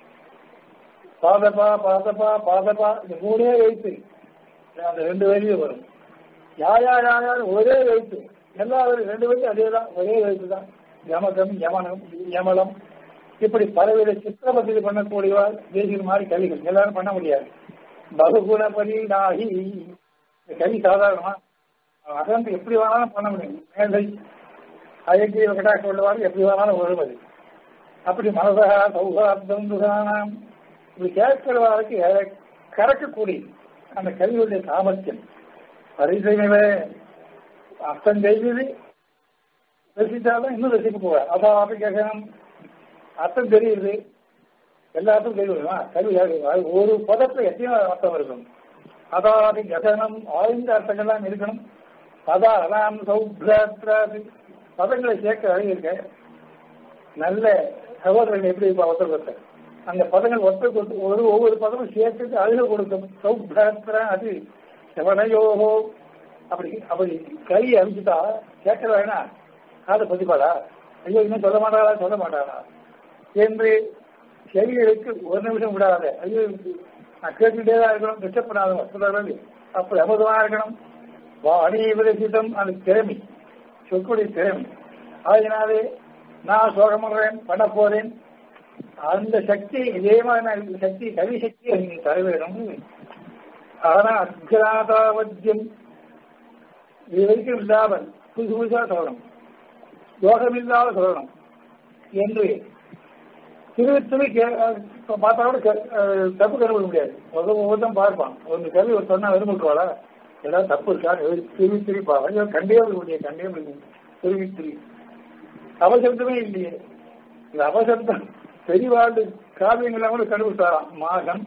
பாதப்பா பாதப்பா பாதப்பா இந்த மூணே வைத்து அந்த ரெண்டு வரியும் வரும் யார் யார் யார் யார் ஒரே வைத்து எல்லாரும் ரெண்டு வரைக்கும் அதே தான் ஒரே வைத்து தான் யமகம் யமனம் யமலம் இப்படி பலவித சித்திரபதி பண்ணக்கூடியவார் தேசிய மாதிரி கவிகள் எல்லாரும் பண்ண முடியாது பகுகுண பரிணாகி இந்த கவி சாதாரணமா அகந்து எப்படி வேணாலும் பண்ண முடியும் மேலை அயக்கிய கட்டாட்சி உள்ளவாறு எப்படி வேணாலும் வருவது அப்படி மனதா சௌகார்த்தம் துகானாம் இப்படி கேட்கிறவாருக்கு கறக்கக்கூடிய அந்த கல்வியுடைய சாமர்த்தியம் பரிசைமே அர்த்தம் செய்து ரசித்தாலும் இன்னும் ரசிக்க போவார் அதான் அப்படி கேட்கணும் அர்த்தம் தெரியுது எல்லாத்துக்கும் தெரியுமா கல்வி ஒரு பதத்துல எத்தனையோ அர்த்தம் இருக்கும் அதாவது கதனம் ஆழ்ந்த அர்த்தங்கள்லாம் இருக்கணும் பதாராம் சௌப்ராத்ராதி பதங்களை சேர்க்க அழகு இருக்க நல்ல சகோதரர்கள் எப்படி இருப்பா ஒருத்தர் அந்த பதங்கள் ஒருத்தருக்கு ஒரு ஒவ்வொரு பதமும் சேர்த்து அழுக கொடுக்கும் சௌப்ராத்ரா அது செவனையோகோ அப்படி அப்படி கை அழிச்சுட்டா கேட்கற வேணா காதை பதிப்பாளா ஐயோ இன்னும் சொல்ல மாட்டாளா சொல்ல மாட்டாளா என்று செவிகளுக்கு ஒரு நிமிஷம் விடாத ஐயோ நான் கேட்டுட்டே தான் இருக்கணும் டிஸ்டர்ப் பண்ணாத சொல்றது அப்படி அமுதமா இருக்கணும் வாணி விரசிதம் அந்த திறமை சொற்குடைய திறமை ஆகினாலே நான் சோகம் பண்றேன் பண்ண போறேன் அந்த சக்தி இதே மாதிரி சக்தி கவி சக்தியை நீங்க தர வேணும் ஆனா அக்ராதாவத்தியம் இது வரைக்கும் இல்லாமல் புதுசு புதுசா சொல்லணும் யோகம் இல்லாத சொல்லணும் என்று திருவி திருவி பார்த்தா கூட தப்பு கருவிட முடியாது ஒவ்வொரு ஒவ்வொருத்தம் பார்ப்பான் ஒரு கல்வி ஒரு சொன்னா விரும்புவாளா ஏதாவது தப்பு இருக்கா திருவி திருவி பார்ப்பான் கண்டே முடியாது கண்டே முடியும் திருவி திருவி அவசரத்துமே இல்லையே இந்த அவசரத்தம் பெரியவாழ்வு காவியங்கள்லாம் கூட கண்டுபிடிச்சாராம் மாகன்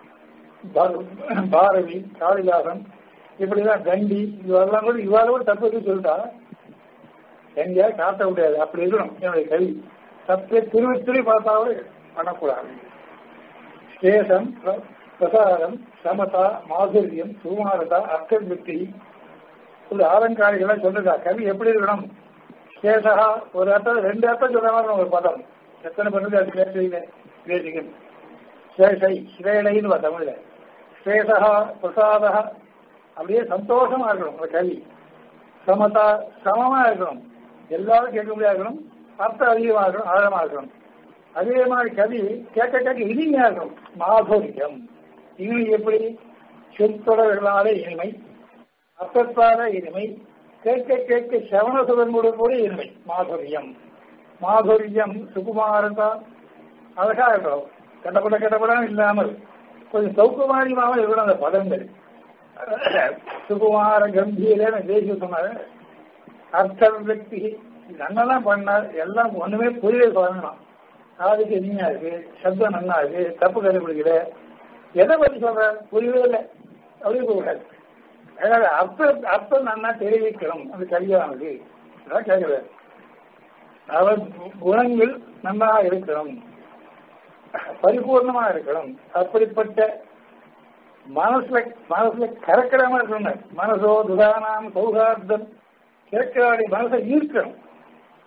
பாரதி காளிதாசன் இப்படிதான் கண்டி இவெல்லாம் கூட இவாள கூட தப்பு இருக்கு சொல்லிட்டா எங்கேயாவது காட்ட முடியாது அப்படி இருக்கணும் என்னுடைய கல்வி தப்பை திருவி திருவி பார்த்தா கூட பண்ணக்கூடாது சேஷம் பிரசாரம் சமதா மாதுரியம் சுமாரதா அர்த்த புத்தி ஒரு ஆலங்காரிகளாம் சொல்லுதா கவி எப்படி இருக்கணும் சேஷா ஒரு அர்த்தம் ரெண்டு அர்த்தம் சொல்ற மாதிரி ஒரு பதம் எத்தனை பண்ணுது அது பேசுறீங்க பேசுங்க சேஷை ஸ்ரேலைன்னு தமிழ்ல ஸ்ரேஷா பிரசாதா அப்படியே சந்தோஷமா இருக்கணும் அந்த கவி சமதா சமமா இருக்கணும் எல்லாரும் கேட்க முடியாது இருக்கணும் அர்த்தம் அதிகமாக இருக்கணும் ஆழமா இருக்கணும் அதே மாதிரி கவி கேட்க கேட்க இனிமையா இருக்கணும் மாதுரியம் இனிமை எப்படி சொற்தொடர்களாலே இனிமை அர்த்தத்தால இனிமை கேட்க கேட்க சவண சுகங்களோடு கூட இனிமை மாதுரியம் மாதுரியம் சுகுமாரதா அழகா இருக்கணும் கட்டப்பட கட்டப்படம் இல்லாமல் கொஞ்சம் சௌக்குமாரியமாக இருக்கணும் அந்த பதங்கள் சுகுமார கம்பீரன்னு தேசிய சொன்னாரு அர்த்த வியக்தி நன்னெல்லாம் பண்ணார் எல்லாம் ஒண்ணுமே புரியவே சொல்லணும் காதுக்கு இனிமையா இருக்கு சப்தம் நன்னா இருக்கு தப்பு கண்டுபிடிக்கல எதை பத்தி சொல்ற புரியவே இல்லை அப்படியே போகக்கூடாது அதாவது அர்த்தம் அர்த்தம் நன்னா தெரிவிக்கணும் அந்த கல்யாணம் அதான் கேட்கிறார் அவர் குணங்கள் நன்னா இருக்கணும் பரிபூர்ணமா இருக்கணும் அப்படிப்பட்ட மனசுல மனசுல கறக்கிடாம இருக்கணும் மனசோ துதானாம் சௌகார்த்தம் கேட்கிறாடி மனசை ஈர்க்கணும்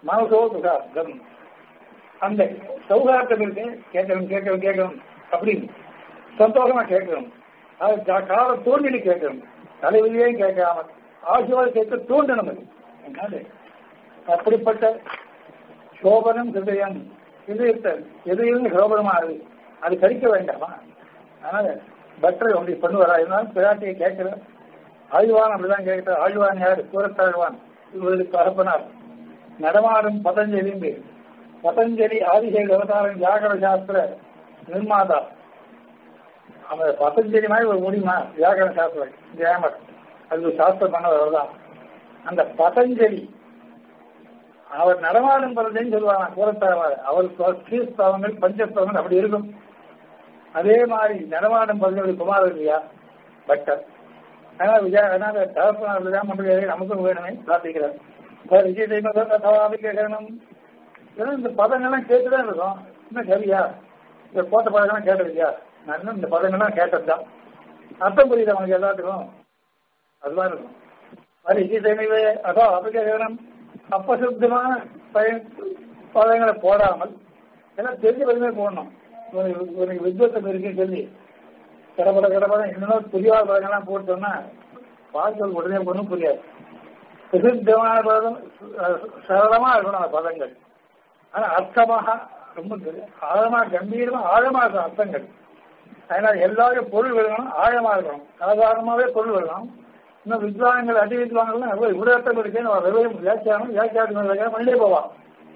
மனசோ சுகார்த்தம் அந்த சௌகார்த்தம் இருக்கு கேட்கணும் கேட்கணும் கேட்கணும் அப்படின்னு சந்தோஷமா கேட்கணும் அது கா- கால தோன்றி கேட்கணும் தலைவிதியே கேட்காம ஆசீர்வாதம் கேட்க தூண்டணும் அது அதனால அப்படிப்பட்ட சோபனம் ஹிருதயம் இதயத்தை எதையும் சோபனமாகுது அது கழிக்க வேண்டாமா அதனால பட்டர் ஒன்றை பண்ணுவாரா இருந்தாலும் பிராட்டியை கேட்கிற ஆழ்வான் அப்படிதான் கேட்கிற ஆழ்வான் யார் கூறத்தாழ்வான் இவர்களுக்கு அகப்பனார் நடமாடும் பதஞ்சலியும் பேர் பதஞ்சலி ஆதிசேக அவதாரம் வியாகர சாஸ்திர நிர்மாதா அவன் பதஞ்சலி மாதிரி ஒரு முடியுமா வியாகர சாஸ்திரம் ஜெயமர் அது ஒரு சாஸ்திரம் பண்ணவர் தான் அந்த பதஞ்சலி அவர் நடமாடும் பதஞ்சலி சொல்லுவாங்க கூறத்தாழ்வார் அவர் ஸ்ரீஸ்தவங்கள் பஞ்சஸ்தவங்கள் அப்படி இருக்கும் அதே மாதிரி நடமாடும் பதஞ்சலி குமார் இல்லையா பட்டர் அதனால விஜயா அதனால தகப்பனார் விஜயம் பண்ணுறது நமக்கும் வேணுமே பிரார்த்திக்கிறார் சார் விஜய் தெய்வம் கேட்கணும் ஏன்னா இந்த பதங்கள்லாம் கேட்டுதான் இருக்கும் இன்னும் சரியா இந்த போட்ட பதங்கள்லாம் கேட்டது இல்லையா நான் இன்னும் இந்த பதங்கள்லாம் கேட்டதுதான் அர்த்தம் புரியுது அவனுக்கு எல்லாத்துக்கும் அதுதான் இருக்கும் அது விஜய் தெய்வமே அதோ அபிஷேகம் அப்பசுத்தமான பயன் பதங்களை போடாமல் எல்லாம் தெரிஞ்ச பதமே போடணும் உனக்கு உனக்கு வித்வத்தம் இருக்குன்னு சொல்லி கடப்பட கடப்பட இன்னும் புரியாத பதங்கள்லாம் போட்டோம்னா பார்க்கறது உடனே ஒன்றும் புரியாது பிரசித்தமான பதம் அஹ், சரளமா இருக்கணும் அந்த பதங்கள் ஆனா அர்த்தமாக ரொம்ப தெரி- ஆழமா கம்பீரமா ஆழமா இருக்கும் அர்த்தங்கள் அதனால எல்லாரும் பொருள் விளங்கணும் ஆழமா இருக்கணும் சாதாரணமாவே பொருள் விளங்கணும் இன்னும் வித்வான்கள் அடி வித்வான்கள்லாம் எவ்வளவு இவ்வளவு அர்த்தம் இருக்கேன்னு அவன் வெறும் வியாக்கியானம் வியாக்கியானம் பண்ணிட்டே போவான்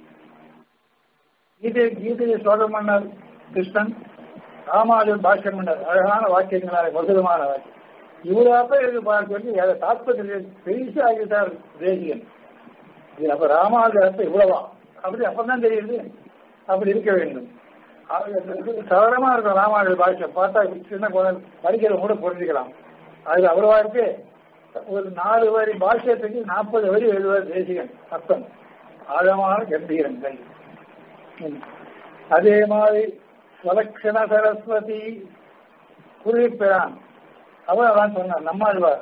கீதை கீதையை சோதம் பண்ணார் கிருஷ்ணன் ராமாஜன் பாஷ்யம் பண்ணார் அழகான வாக்கியங்களாக மதுரமான வாக்கியம் இவ்வளவு அர்த்தம் இருக்கு பார்க்க சொல்லி அதை தாத்பரிய பெருசு ஆகிட்டார் தேசியன் இது அப்ப ராமாஜ அர்த்தம் இவ்வளவா அப்படி அப்பதான் தெரியுது அப்படி இருக்க வேண்டும் சவரமா இருக்கும் ராமாஜ பாஷ்யம் பார்த்தா சின்ன குழந்தை படிக்கிறவங்க கூட புரிஞ்சுக்கலாம் அது அவ்வளவா இருக்கு ஒரு நாலு வரி பாஷ்யத்துக்கு நாற்பது வரி எழுதுவார் தேசிகன் அர்த்தம் ஆழமான கம்பீரங்கள் ம். அதே மாதிரி சுலக்ஷண சரஸ்வதி குறிப்பிறான் அவர் அதான் சொன்னார் நம்மாழ்வார்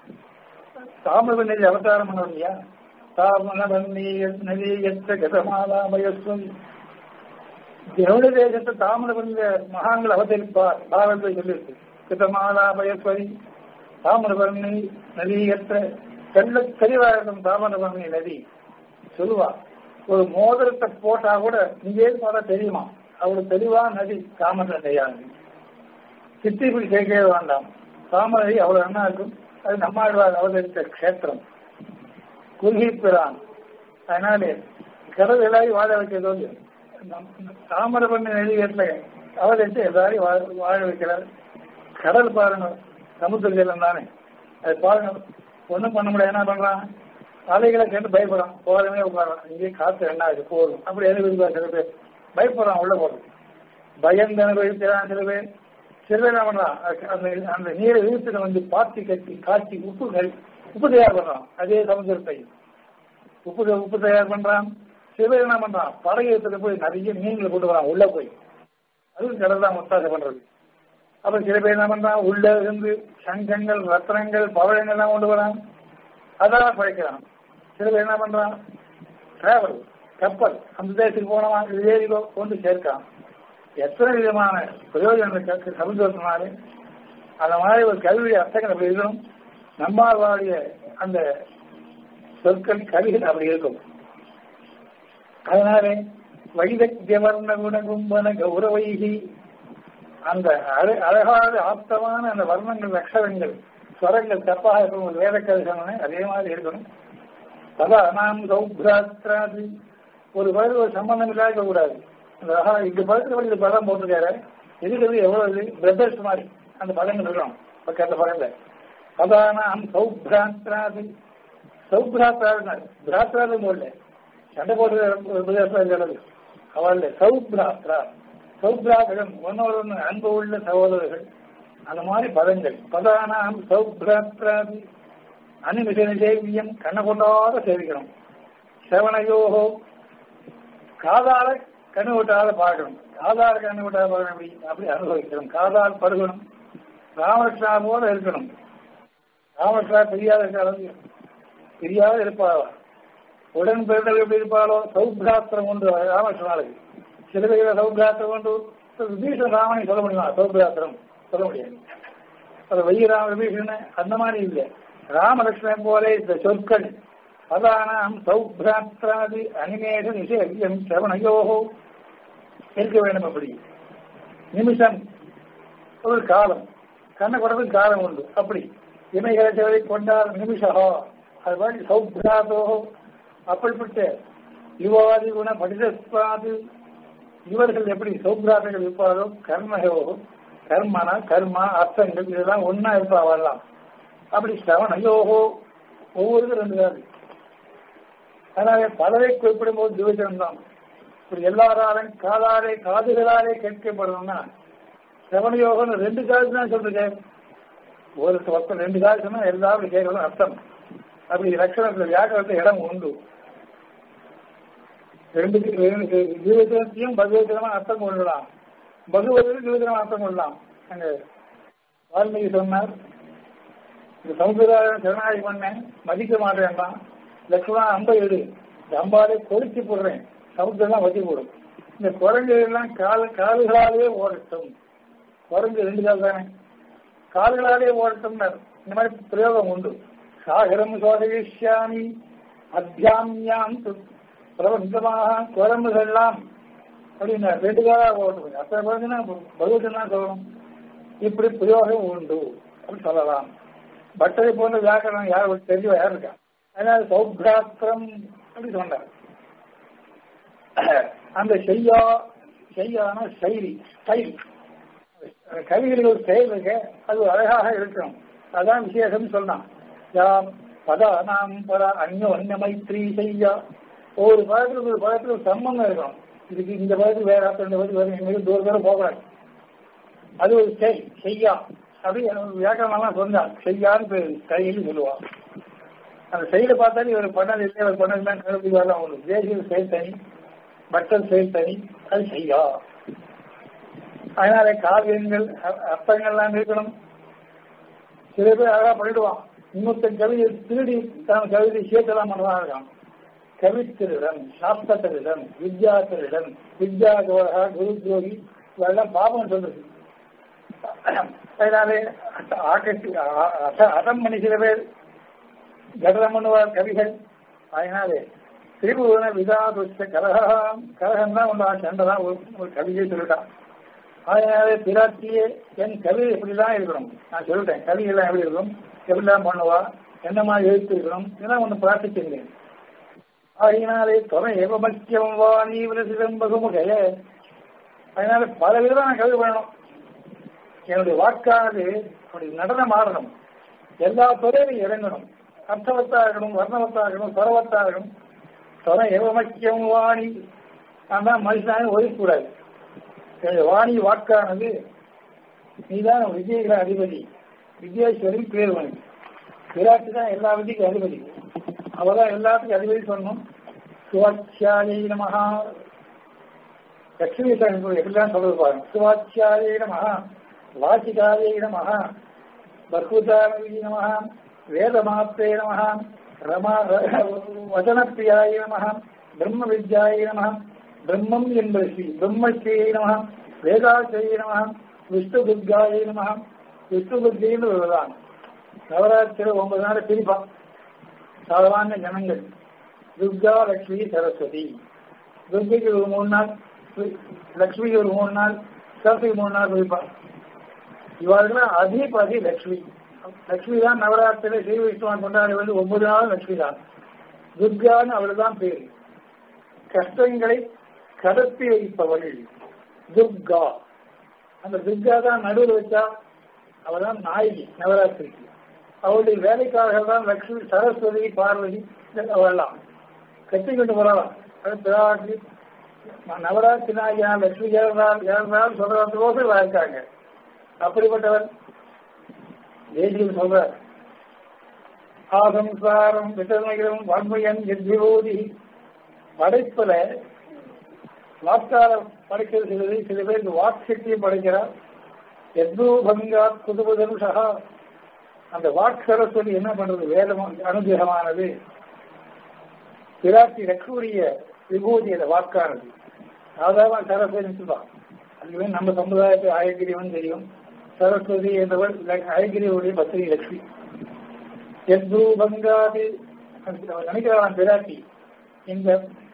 தாமிர நெறி அவதாரம் பண்ணணும் இல்லையா தாமன நதியற்ற கதமாலாமயஸ்வம் திரவிட தேசத்தை தாமிர பண்ண மகான்கள் அவதரிப்பார் பாரதத்தை சொல்லியிருக்கு கிருதமாலாபயஸ்வரி தாமிரபரணி நதியற்ற கள்ள கரிவாயிருக்கும் தாமிரபரணி நதி சொல்லுவா ஒரு மோதிரத்தை போட்டா கூட நீங்க பார்த்தா தெரியுமா அவ்வளவு தெளிவா நதி தாமர நதியானது சித்திப்படி கேட்கவே வேண்டாம் தாமரை அவ்வளவு என்ன இருக்கும் அது நம்மாழ்வார் அவதரித்த கஷேத்திரம் குருகிப்பிரான் அதனாலே கடல் எல்லாரையும் வாழ வைக்கிறது தாமிரபரணி நதிகட்டில் அவதரித்து எல்லாரையும் வாழ- வாழ வைக்கிறார் கடல் பாருங்க சமுத்திர ஜலம் தானே அது பாருங்க ஒன்றும் பண்ண முடியாது என்ன பண்றான் அலைகளை கேட்டு பயப்படுறான் போறமே உட்காரான் இங்கே காத்து என்ன ஆகுது போதும் அப்படி எழுபது சில பேர் பயப்படுறான் உள்ள போறது பயந்து அனுபவிக்கிறான் சில பேர் சில பேர் என்ன பண்றான் அந்த அந்த நீரை இழுத்துட்டு வந்து பாத்தி கட்டி காய்ச்சி உப்பு கறி உப்பு தயார் பண்றான் அதே சமுத்திரத்தை உப்பு உப்பு தயார் பண்றான் சில பேர் என்ன பண்றான் படகு எடுத்துட்டு போய் நிறைய மீன்களை கொண்டு வரான் உள்ள போய் அதுவும் கடல் தான் முத்தாசை பண்றது அப்புறம் சில பேர் என்ன பண்றான் உள்ள இருந்து சங்கங்கள் ரத்னங்கள் பவழங்கள் எல்லாம் கொண்டு வரான் அதெல்லாம் குறைக்கிறான் சில பேர் என்ன பண்றான் டிராவல் கப்பல் அந்த தேசத்துக்கு போனவன் இது ஏறிக்கோ கொண்டு சேர்க்கான் எத்தனை விதமான பிரயோஜனங்கள் சமுதிரத்தினாலே அந்த மாதிரி ஒரு கல்வி அர்த்தங்கள் அப்படி இருக்கணும் நம்மாழ்வாருடைய அந்த சொற்கள் கவிகள் அப்படி இருக்கும் அதனாலே வைதக்கிய வர்ண குண கும்பன கௌரவைகி அந்த அழ- அழகான ஆப்தமான அந்த வர்ணங்கள் அக்ஷரங்கள் ஸ்வரங்கள் தப்பாக இருக்கும் ஒரு வேதக்கதை சொன்னேன் அதே மாதிரி இருக்கணும் ததா நாம் சௌப்ராத்ராதி ஒரு பதில் ஒரு சம்பந்தம் இல்லாத கூடாது அந்த ஆஹா, இந்த பதத்துல கூட இந்த பதம் போட்டிருக்காரு இருக்கிறது எவ்வளவு இது பிரதர்ஸ் மாதிரி அந்த பதங்கள் இருக்கணும் பக்கத்துல பக்கத்துல ததா நாம் சௌப்ராத்ராதி சௌப்ராத்ராது பிராத்ராது போடல சண்டை போடுறது அவள் சௌப்ராத்ரா சௌப்ராதகம் ஒன்னோடு ஒன்று அன்பு உள்ள சகோதரர்கள் அந்த மாதிரி பதங்கள் பதானாம் சௌப்ராத்ராதி அனுமிஷன சேவியம் கண்ணை கொண்டாத சேவிக்கணும் செவனையோகோ காதால கண்ணு விட்டாத பார்க்கணும் காதால கண்ணு விட்டாத பார்க்கணும் அப்படி அப்படி அனுபவிக்கணும் காதால் பருகணும் ராமகிருஷ்ணா போல இருக்கணும் ராமகிருஷ்ணா தெரியாத இருக்க அளவுக்கு தெரியாத இருப்பாவா உடன் பிறந்தவர்கள் எப்படி இருப்பாளோ சௌபிராத்திரம் ஒன்று ராமகிருஷ்ணனுக்கு சில பேர் சௌபிராத்திரம் ஒன்று விபீஷன் ராமனை சொல்ல முடியுமா சௌபிராத்திரம் சொல்ல முடியாது அது வையராம விபீஷன் அந்த மாதிரி இல்லை ராமலட்சுமணன் போல இந்த சொற்கள் அதானாம் சௌபிராத்திராதி அனிமேஷ நிஷேயம் சிரவணையோகோ இருக்க வேண்டும் அப்படி நிமிஷம் ஒரு காலம் கண்ண குறதுக்கு காலம் உண்டு அப்படி இமைகளை தேவை கொண்டால் நிமிஷகோ அது மாதிரி சௌபிராதோ அப்படிப்பட்ட யுவாதி குண படிதஸ்பாது இவர்கள் எப்படி சௌபிராதங்கள் இருப்பாரோ கர்மயோ கர்மனா கர்மா அர்த்தங்கள் இதெல்லாம் ஒன்னா இருப்பா வரலாம் அப்படி சிரவணையோகோ ஒவ்வொருத்தரும் ரெண்டு காது அதனால பலரை குறிப்பிடும் போது திவிஜனம் தான் இப்படி எல்லாராலும் காதாலே காதுகளாலே கேட்கப்படணும்னா சிரவணயோகம் ரெண்டு காது தான் சொல்றீங்க ஒரு ஒருத்தர் ரெண்டு காது சொன்னா எல்லாரும் கேட்கணும் அர்த்தம் அப்படி லட்சணத்துல வியாக்கரத்துல இடம் உண்டு ரெண்டு ஜீவத்திலையும் பகவத்திலமா அர்த்தம் கொள்ளலாம் பகவதிலும் ஜீவத்திலும் அர்த்தம் கொள்ளலாம் அங்க வால்மீகி சொன்னார் இந்த சமுதாயம் சரணாகி பண்ணேன் மதிக்க மாட்டேன்டான் லட்சுமணா அம்பை எடு இந்த அம்பாலே கொளுத்தி போடுறேன் சமுத்திரம் வத்தி போடும் இந்த குரங்கு எல்லாம் கால் கால்களாலே ஓடட்டும் குரங்கு ரெண்டு கால் தானே கால்களாலே ஓடட்டும்னார் இந்த மாதிரி பிரயோகம் உண்டு சாகரம் சோதயிஷ்யாமி அத்தியாமியாம் பிரபஞ்சமாக குரம்புகள்லாம் அப்படின்னா ரெண்டு காலாக ஓட்டும் அத்தனை குழந்தைனா பகவதன் தான் சொல்லணும் இப்படி பிரயோகம் உண்டு அப்படின்னு சொல்லலாம் பட்டரை போன்ற வியாக்கரணம் யார் தெரிஞ்சவா யார் இருக்கா அதனால சௌப்ராத்திரம் அப்படி சொன்னார் அந்த செய்யா செய்யான செயலி ஸ்டைல் கவிதைகள் ஒரு செயல் இருக்கு அது அழகாக இருக்கணும் அதான் விசேஷம் சொன்னான் யாம் பதா நாம் பல அந்யோ அந்ய மைத்ரி செய்யா ஒவ்வொரு பதத்துக்கு ஒரு பதத்துக்கு சம்பந்தம் இருக்கணும் இதுக்கு இந்த பதத்துக்கு வேற அர்த்தம் இந்த பதத்துக்கு வேற எங்களுக்கு தூர தூரம் போகக்கூடாது அது ஒரு செய் செய்யா அப்படி வியாக்கரணம்லாம் சொன்னான் செய்யான்னு பேர் கையில் சொல்லுவான் அந்த செயலை பார்த்தாலே இவர் பண்ணது இல்லை இவர் பண்ணதுலாம் கருத்து வரலாம் ஒரு தேசிய செயல் தனி பட்டல் செயல் தனி அது செய்யா அதனால காவியங்கள் அர்த்தங்கள்லாம் இருக்கணும் சில பேர் அழகா பண்ணிடுவான் இன்னொருத்தன் கவிதை திருடி தான் கவிதை சேர்த்தலாம் பண்ணதான் இருக்கான் கவித்திருடன் சாஸ்திரத்திருடன் வித்யா திருடன் வித்யா கோரகா குரு துரோகி இதெல்லாம் பாபம் சொல்றது அதனாலே ஆக்கத்தி அறம் பண்ணி சில பேர் கடனம் பண்ணுவார் கவிகள் அதனாலே திரிபுவன விதாதுஷ்ட கலகம் கலகம் தான் உண்டா சண்டை தான் ஒரு கவிதை சொல்லிட்டான் அதனாலே பிராட்டியே என் கவி இப்படிதான் இருக்கணும் நான் சொல்லிட்டேன் கவிகள்லாம் எப்படி இருக்கும் எப்படிலாம் பண்ணுவா என்ன மாதிரி எழுத்து இருக்கணும் இதெல்லாம் ஒன்று பிரார்த்திச்சிருந்தேன் அதனாலே துணை எவ மக்கியம் வா நீ விரசிடம் பகுமுகைய அதனால பல விதம் நான் கவி பண்ணணும் என்னுடைய வாக்கானது அப்படி நடனம் ஆடணும் எல்லா துறையிலும் இறங்கணும் அர்த்தவத்தா இருக்கணும் வர்ணவத்தா இருக்கணும் சொரவத்தா இருக்கணும் துணை எவ மக்கியம் வாணி நான் தான் மனுஷனாக ஒதுக்கூடாது என்னுடைய வாணி வாக்கானது நீதான் விஜயகிர அதிபதி விஜயேஸ்வரி பேர்வணி விராட்டு தான் எல்லா விதிக்கும் அதிபதி அவதான் எல்லாத்துக்கும் அதிபதி சொல்லணும் சுவாட்சியாயை நமகா லட்சுமி எப்படிலாம் சொல்றது பாருங்க சுவாட்சியாயை நமகா வாசிகாயை நமகா பர்குதாரி நமகா வேதமாப்தே நமகா ரமா வசனப்பிரியாய நமகா பிரம்ம வித்யாய நமகா பிரம்மம் என்பது ஸ்ரீ பிரம்மஸ்ரீயை நமகா வேதாசிரியை நமகா விஷ்ணு துர்காயை நமகா விஷ்ணு துர்கைன்னு வருவதான் நவராத்திரி ஒன்பது நாள் பிரிப்பான் சாதாரண ஜனங்கள் துர்கா லட்சுமி சரஸ்வதி துர்கைக்கு ஒரு மூணு நாள் லட்சுமிக்கு ஒரு மூணு நாள் சரஸ்வதி மூணு நாள் பிரிப்பான் இவர்கள் அதிபதி லட்சுமி லட்சுமி தான் நவராத்திரி ஸ்ரீ விஷ்ணுவான் கொண்டாட வந்து ஒன்பது நாள் லட்சுமி தான் துர்கான்னு அவள் தான் பேர் கஷ்டங்களை கடத்தி வைப்பவள் துர்கா அந்த துர்கா தான் நடுவில் வச்சா அவள் தான் நாயகி நவராத்திரிக்கு அவளுடைய வேலைக்காக தான் லட்சுமி சரஸ்வதி பார்வதி அவெல்லாம் கட்டிக்கொண்டு வரலாம் அது பிராட்டி நவராத்திரி நாயகா லட்சுமி இறந்தால் இறந்தால் சொல்றதுக்கோசம் இருக்காங்க அப்படிப்பட்டவர் தேசியம் சொல்றார் ஆசம்சாரம் விசநகிரம் வன்மையன் எத்விபூதி படைப்புல வாக்கார படைக்கிறது சிலது சில பேர் இந்த வாக்சக்தியும் படைக்கிறார் எத்ரூபங்கா புதுபுதனுஷா அந்த வாக் சரஸ்வதி என்ன பண்றது வேதம் அனுகிரகமானது பிராட்டி லக்ஷ்மியுடைய விபூதி அந்த வாக்கானது சாதாரண சரஸ்வதி சொல்லுவான் அதுவே நம்ம சமுதாயத்தை ஆயகிரிவன் தெரியும் சரஸ்வதி என்றவள் ஆயகிரியுடைய பத்திரி லட்சுமி எத்ரு பங்காது நினைக்கிறான் பிராட்டி இந்த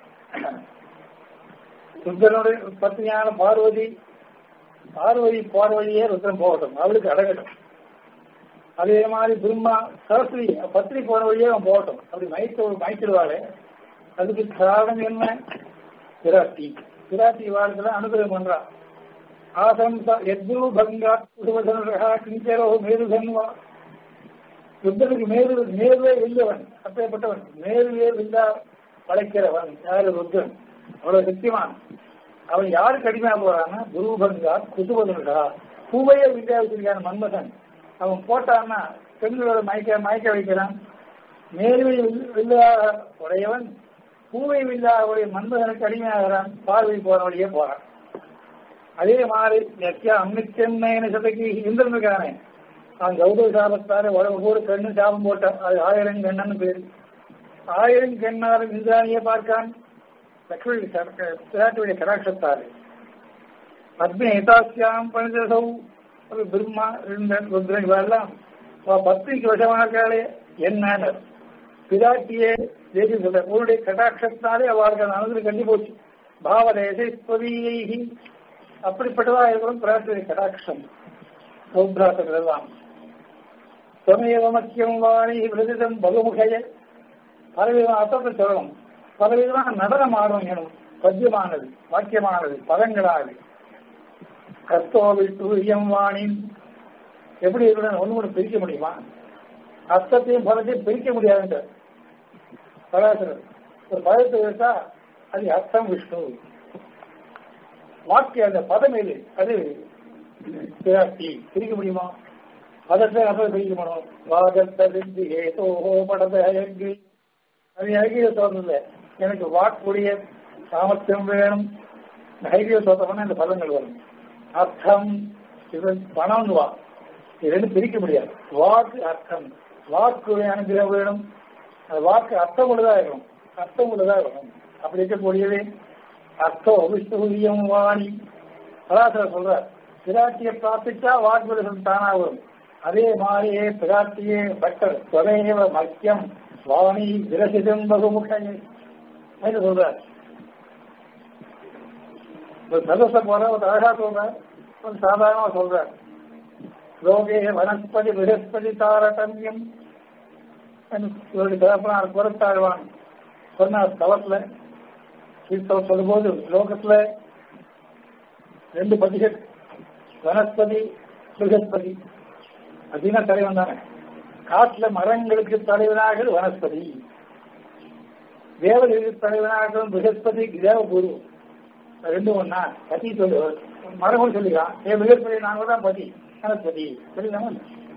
ருத்ரனுடைய பத்னியான பார்வதி பார்வதி பார்வதியே ருத்ரன் போகட்டும் அவளுக்கு அடங்கட்டும் அதே மாதிரி பிரம்மா சரஸ்வதி பத்னி போன வழியே அவன் போகட்டும் அப்படி மயக்க மயக்கிடுவாளே அதுக்கு காரணம் என்ன பிராட்டி பிராட்டி வாழ்க்கை அனுகிரகம் பண்றான் ஆசம்ச எத்ரு பங்கா புதுவதனரகா கிஞ்சரோ மேருதன்வா ருத்ரனுக்கு மேரு மேருவே இல்லவன் அப்பேற்பட்டவன் மேருவே இல்லா வளைக்கிறவன் யாரு ருத்ரன் அவ்வளவு சக்திமான் அவன் யாருக்கு அடிமையா போறான்னா குருபங்கா குதுவதனரா பூவையே வித்யா வச்சிருக்கான மன்மதன் அவன் போட்டான்னா பெண்களோட மயக்க மயக்க வைக்கிறான் மேருவை இல்லா உடையவன் பூவை வில்லா உடைய மன்மதனுக்கு அடிமையாகிறான் பார்வை போற வழியே போறான் அதே மாதிரி நெத்தியா அம்மிச்சென்னைன்னு சதைக்கு இந்திரன் இருக்கானே அவன் கௌதவ சாபத்தாரு உடம்பு ஒரு கண்ணு சாபம் போட்டான் அது ஆயிரம் கண்ணன்னு பேரு ஆயிரம் கண்ணாலும் இந்திராணியை பார்க்கான் லக்ஷ்மி பிராட்டுடைய கடாட்சத்தாரு பத்மி ஏதாசியாம் பணிதசௌ ஒரு பிரம்மா இருந்தன் ருத்ரன் இவெல்லாம் பத்னிக்கு வசமாக்காளே என்ன பிராட்டியே தேசி சொல்ற உன்னுடைய கடாட்சத்தாலே அவளுக்கு அந்த அனுதிரி கண்டி போச்சு பாவதேசஸ்வதியை அப்படிப்பட்டதா இருக்கிறோம் பிரார்த்தனை கடாட்சம் சௌப்ராத்தர்கள் எல்லாம் துணையவ மக்கியம் வாணி விரதிதம் பகுமுகைய பலவிதமான அர்த்தத்தை சொல்லணும் பலவிதமான நடனம் ஆடும் எனும் பத்தியமானது வாக்கியமானது பதங்களானது கஸ்தோவில் தூரியம் வாணி எப்படி இருக்கிற ஒன்று கூட பிரிக்க முடியுமா அர்த்தத்தையும் பலத்தையும் பிரிக்க முடியாதுன்ற பராசரர் ஒரு பதத்தை எடுத்தா அது அர்த்தம் விஷ்ணு வாக்கிய அந்த பதம் எது அது பிராட்டி பிரிக்க முடியுமா பதத்தை அப்ப பிரிக்க முடியும் வாகத்தறிந்து ஏதோஹோ படத்தை அயங்கி அது ஐகிய தோன்றல எனக்கு வாக்குடைய சாமர்த்தியம் வேணும் ஐகிய தோற்றம்னா இந்த பதங்கள் வரும் அர்த்தம் இது பணம் வா இது ரெண்டு பிரிக்க முடியாது வாக்கு அர்த்தம் வாக்குடைய அனுகிரகம் வேணும் அது வாக்கு அர்த்தம் உள்ளதா இருக்கணும் அர்த்தம் உள்ளதா இருக்கணும் அப்படி இருக்கக்கூடியது அர்த்தோ விஷ்ணுயம் வாணி பராசர சொல்றார் பிராட்டியை பிரார்த்திச்சா வாக்குபதம் தானா வரும் அதே மாதிரியே பிராட்டியே பட்டர் தொலைவ மக்கியம் வாணி விரசிதம் பகுமுகையை என்று சொல்றார் ஒரு சதச போற ஒரு அழகா சொல்றார் ஒரு சாதாரணமா சொல்றார் லோகே வனஸ்பதி விரஸ்பதி தாரதமியம் இவருடைய தகப்பனார் புறத்தாழ்வான் சொன்னார் தவத்துல கீர்த்தவர் சொல்லும்போது லோகத்துல ரெண்டு பதிகள் வனஸ்பதி பிருகஸ்பதி அப்படின்னா தலைவன் தானே காட்டுல மரங்களுக்கு தலைவனாக வனஸ்பதி தேவர்களுக்கு தலைவனாக பிருகஸ்பதி தேவகுரு ரெண்டும் ஒன்னா பதி சொல்லு மரங்கள் சொல்லிக்கலாம் ஏ பிருகஸ்பதி நான் தான் பதி வனஸ்பதி புரியுதாம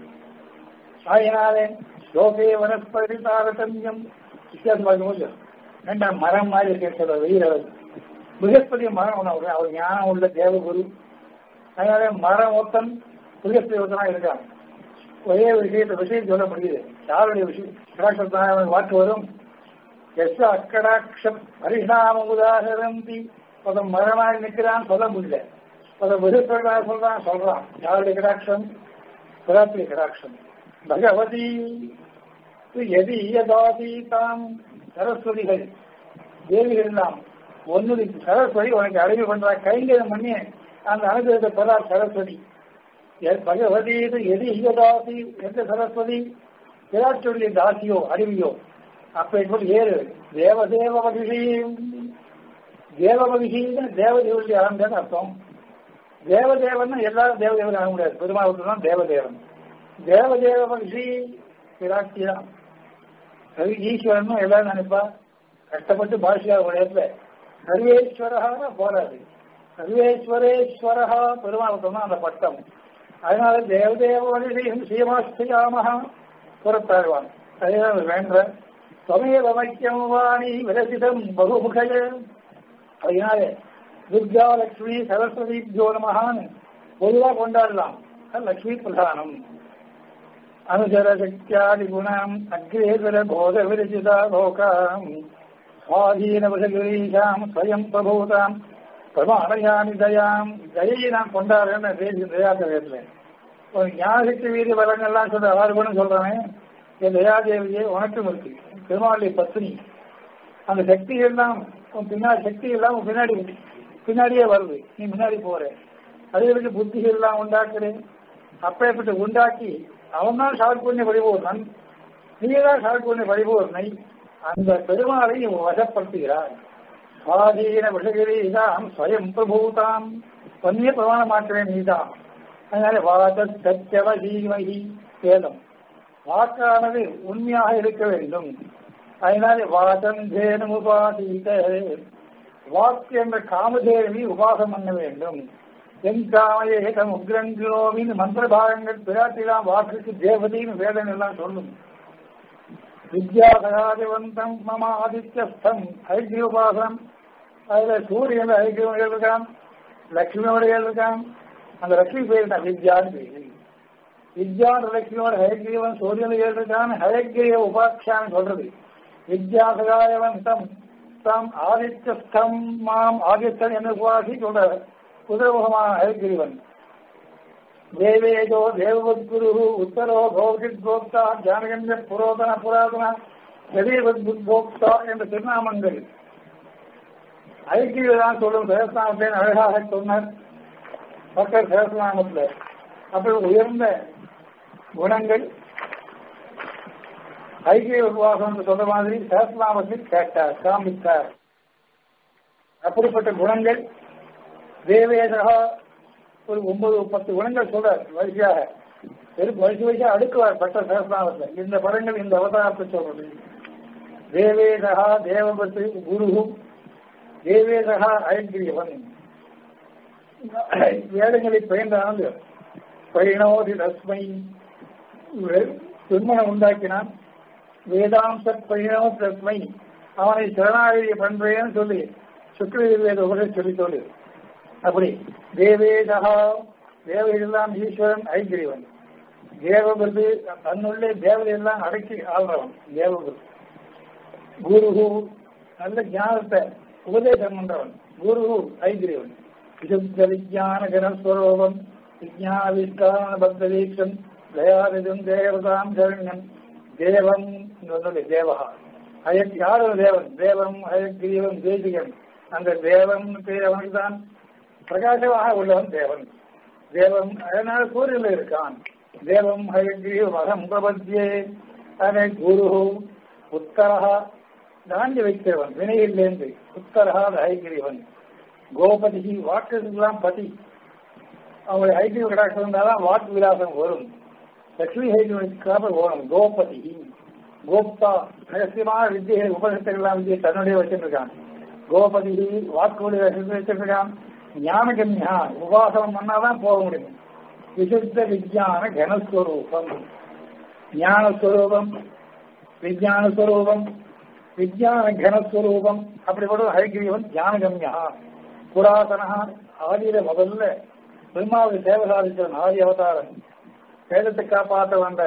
ஆயினாலே லோகே வனஸ்பதி தாரதமியம் வித்தியாசம் பார்க்கும்போது ரெண்டாம் மரம் மாதிரி இருக்க சொல்ற வீரர் பிருகஸ்பதி மரம் ஒன்று அவர் ஞானம் உள்ள தேவகுரு அதனால மரம் ஒத்தன் பிருகஸ்பதி ஒத்தனா இருக்கான் ஒரே விஷயத்தை விஷயம் சொல்ல முடியுது யாருடைய விஷயம் கடாட்சத்தான் வாக்கு வரும் எஸ் அக்கடாட்சம் பரிணாம உதாகரந்தி பதம் மரமாக நிற்கிறான் சொல்ல முடியல பதம் விருப்பதாக சொல்றான் சொல்றான் யாருடைய கடாட்சம் பிராத்திய கடாட்சம் பகவதி எதி யதாதி தாம் சரஸ்வதிகள் தேவிகள் எல்லாம் ஒன்னு சரஸ்வதி உனக்கு அடைவு பண்றா கைங்கரம் பண்ணி அந்த அனுகிரகத்தை பெறா சரஸ்வதி பகவதி எது ஈகதாசி எந்த சரஸ்வதி விராட்டுடைய தாசியோ அறிவியோ அப்ப இப்படி ஏறு தேவதேவ மகிழ்ச்சியும் தேவ மகிழ்ச்சின்னு தேவதேவனுடைய ஆரம்பின்னு அர்த்தம் தேவதேவன் எல்லாரும் தேவதேவன் ஆக முடியாது பெருமாள் தான் தேவதேவன் தேவதேவ மகிழ்ச்சி விராட்டியா அது ஈஸ்வரன் எல்லாரும் நினைப்பா கஷ்டப்பட்டு பாஷையா உடையதுல சர்வேஸ்வரஹான போராது சர்வேஸ்வரேஸ்வரஹா பெருமாள் சொன்னா அந்த பட்டம் அதனால தேவதேவ வழியும் சீமாஸ்தியாமகா புறத்தாழ்வான் அதனால வேண்ட தொமையவ வைக்கம் வாணி விரசிதம் பகுமுகைய அதனால துர்கா லட்சுமி சரஸ்வதி ஜோனமகான் பொதுவாக கொண்டாடலாம் லட்சுமி பிரதானம் அனுசர சக்தியாதி குணம் அக்ரேதர போத விரசிதா லோகாம் சுவாதீனவசகிரீஷாம் ஸ்வயம் பிரபூதாம் பிரமாணயாமி தயாம் தயையை நான் கொண்டாடுறேன்னு பேசி தயாக்கவேத்தில் ஒரு ஞானசக்தி வீதி பலங்கள்லாம் சொல்ற ஆறு குணம் சொல்றேன் என் தயாதேவியே உனக்கும் இருக்கு பெருமாளுடைய பத்னி அந்த சக்தி எல்லாம் உன் பின்னாடி சக்தி எல்லாம் உன் பின்னாடி பின்னாடியே வருது நீ முன்னாடி போற அதுகளுக்கு புத்தி எல்லாம் உண்டாக்குறேன் அப்பேற்பட்டு உண்டாக்கி அவன் தான் சாட்புண்ணிய பரிபூர்ணன் நீதான் சாட்புண்ணிய பரிபூர்ணை அந்த பெருமாளை நீ வசப்படுத்துகிறார் சுவாதீன விஷகிரீதாம் ஸ்வயம் பிரபூதாம் பொன்னிய பிரமாணமாக்குறேன் நீதான் அதனால வாத சத்தியவ ஜீவகி வேதம் வாக்கானது உண்மையாக இருக்க வேண்டும் அதனால வாதம் தேனும் உபாசித்த வாக்கு என்ற காமதேவி உபாசம் பண்ண வேண்டும் என் காமயேகம் உக்ரங்கிலோமின் மந்திர பாகங்கள் பிராட்டிலாம் வாக்குக்கு தேவதைன்னு வேதம் எல்லாம் சொல்லும் வித்யாசகாதிவந்தம் மம ஆதித்யஸ்தம் ஐக்கிய உபாசனம் அதுல சூரியன் ஐக்கியம் இருக்கான் லட்சுமியோட இருக்கான் அந்த லட்சுமி பேர் தான் வித்யான்னு பேரு வித்யான லட்சுமியோட ஹயக்ரீவன் சூரியன் இருக்கான் ஹயக்ரீவ உபாட்சியான்னு சொல்றது வித்யாசகாயவன் தம் தம் ஆதித்யஸ்தம் மாம் ஆதித்தன் என்ன உபாசி சொல்ற குதிரமுகமான ஹயக்ரீவன் தேவேஜோ தேவபத்குரு உத்தரோ பௌதிக் கோப்தா ஜானகந்த புரோதன புராதன ஜதீபத்போக்தா என்ற திருநாமங்கள் ஐக்கியதான் சொல்லும் சேரஸ்நாமத்தை அழகாக சொன்னார் பக்கர் சேரஸ்நாமத்தில் அப்படி உயர்ந்த குணங்கள் ஐக்கிய உபவாசம் என்று சொல்ற மாதிரி சேரஸ்நாமத்தில் கேட்டார் காமித்தார் அப்படிப்பட்ட குணங்கள் தேவேதகா ஒரு ஒன்பது பத்து குணங்கள் சொல்றார் வரிசையாக வெறும் வரிசை வரிசையாக அடுக்குவார் பட்ட சேரஸ்நாமத்தில் இந்த படங்கள் இந்த அவதாரத்தை சொல்றது தேவேதகா தேவபத்து குரு தேவேதகா அயங்கிரியவன் வேதங்களை பயின்றான் பயினோதி தஸ்மை திருமணம் உண்டாக்கினான் வேதாம்ச பயினோ தஸ்மை அவனை சரணாகதியை பண்றேன்னு சொல்லி சுக்ரவேத உரை சொல்லி சொல்லு அப்படி தேவேதகா தேவையெல்லாம் ஈஸ்வரன் ஐக்கிரியவன் தேவபிரது தன்னுள்ளே தேவதையெல்லாம் அடக்கி ஆள்றவன் தேவபிரது குரு நல்ல ஞானத்தை உபதேசம் பண்றவன் குரு ஐக்கிரியவன் விசுத்த விஜயான கனஸ்வரூபம் விஜயான விஸ்தான பக்ததீட்சம் தயாரிதம் தேவதாம் சரண்யம் தேவம் சொன்னது தேவகா அயக் யாரும் தேவன் தேவம் அயக்கிரியவன் தேசிகன் அந்த தேவன் பேர் அவனுக்கு தான் பிரகாசமாக உள்ளவன் தேவன் தேவம் அதனால சூரியனில் இருக்கான் தேவம் ஹயகிரீவம் பிரபத்தியே அதனை குரு உத்தரகா தாண்டி வைக்கிறவன் வினையிலேருந்து உத்தரகா ஹயகிரீவன் கோபதி வாக்குக்கெல்லாம் பதி அவங்களுடைய ஐக்கிய கடாட்சம் இருந்தால்தான் வாக்கு விலாசம் வரும் லட்சுமி ஹைகிரீவனுக்காக வரும் கோபதி கோப்தா ரகசியமான வித்தியை உபநிஷத்துக்கெல்லாம் வித்தியை தன்னுடைய வச்சிருக்கான் கோபதி வாக்குடைய வச்சிருக்கான் ஞானகன்யா உபாசனம் பண்ணாதான் போக முடியும் விசுத்த விஜயான கனஸ்வரூபம் ஞானஸ்வரூபம் விஜயானஸ்வரூபம் விஜயான கனஸ்வரூபம் அப்படிப்பட்ட ஹரிகிரியவன் ஞானகம்யா புராதனா ஆதியில முதல்ல பிரம்மாவுக்கு சேவை சாதிச்சவன் ஆதி அவதாரன் வேதத்தை காப்பாற்ற வந்த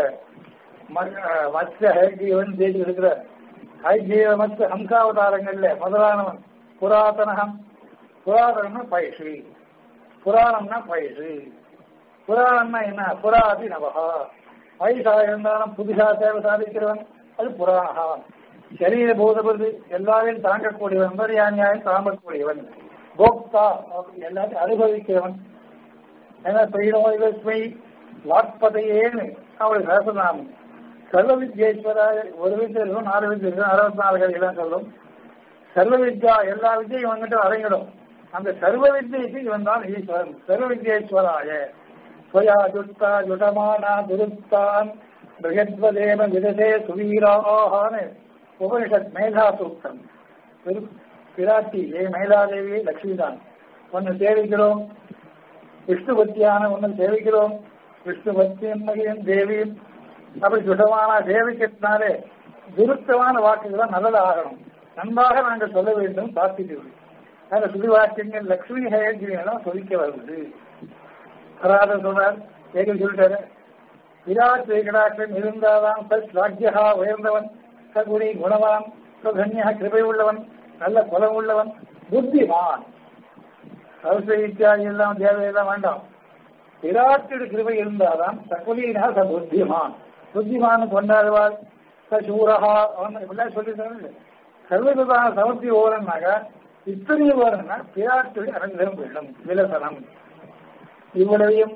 மற்ற ஹரிகிரியவன் தேடி இருக்கிற ஹரிகிரிய மற்ற ஹம்சாவதாரங்கள்ல முதலானவன் புராதனகம் புராதனம்னா பயிற்சி புராணம்னா பயிற்சி புராணம்னா என்ன புராதி நவகா வயசாக இருந்தாலும் புதுசா சேவை சாதிக்கிறவன் அது புராணகா சரீர போதபது எல்லாரையும் தாங்கக்கூடியவன் மரியாதையாயும் தாங்கக்கூடியவன் கோப்தா எல்லாத்தையும் அனுபவிக்கிறவன் ஏன்னா பெய்யோஸ்மை வாக்பதையேன்னு அவளுடைய சகசநாமம் சர்வ வித்யேஸ்வராய ஒரு வித்தியம் இருக்கும் நாலு வித்தியம் இருக்கும் அறுபத்தி நாலு கதையெல்லாம் சொல்லும் சர்வ வித்யா எல்லா வித்தியும் வந்துட்டு அடங்கிடும் அந்த சர்வ வித்தியைக்கு இவன் தான் ஈஸ்வரன் சர்வ வித்யேஸ்வராய ஸ்வயா ஜுட்டா ஜுடமானா துருத்தான் பிரகத்வதேவ விதசே சுவீராகான்னு உபனிஷத் மேலா சூக்தம் பிராட்டி ஏ மேலாதேவி லட்சுமி தான் ஒன்னு சேவிக்கிறோம் விஷ்ணு பக்தியான ஒன்னு சேவிக்கிறோம் விஷ்ணு பக்தியும் தேவியும் அப்படி சுடமான சேவிக்கிறதுனாலே துருத்தமான வாக்குகள் தான் நல்லது ஆகணும் நன்றாக நாங்கள் சொல்ல வேண்டும் பிரார்த்திக்கிறோம் அந்த சுதிவாக்கியங்கள் லட்சுமி ஹயகிரியெல்லாம் சொல்லிக்க வருது அராத சொல்றார் ஏகல் சொல்லிட்டாரு விராட் வேகடாட்சன் இருந்தாதான் சத் ராஜ்யகா உயர்ந்தவன் சகுணி குணவான் பிரதன்யா கிருபை உள்ளவன் நல்ல குலம் உள்ளவன் புத்திமான் சரஸ்வதி இத்தியாதி எல்லாம் தேவையெல்லாம் வேண்டாம் விராட்டுடைய கிருபை இருந்தாதான் சகுலீனா ச புத்திமான் புத்திமான் கொண்டாடுவார் ச சூரஹா அவன் இப்படிலாம் சொல்லியிருக்காங்க சர்வதான சமர்த்தி ஓரன்னாக இத்தனையும் ஓரன்னா விராட்டுடைய அனந்தரம் வேண்டும் விலசனம் இவ்வளவையும்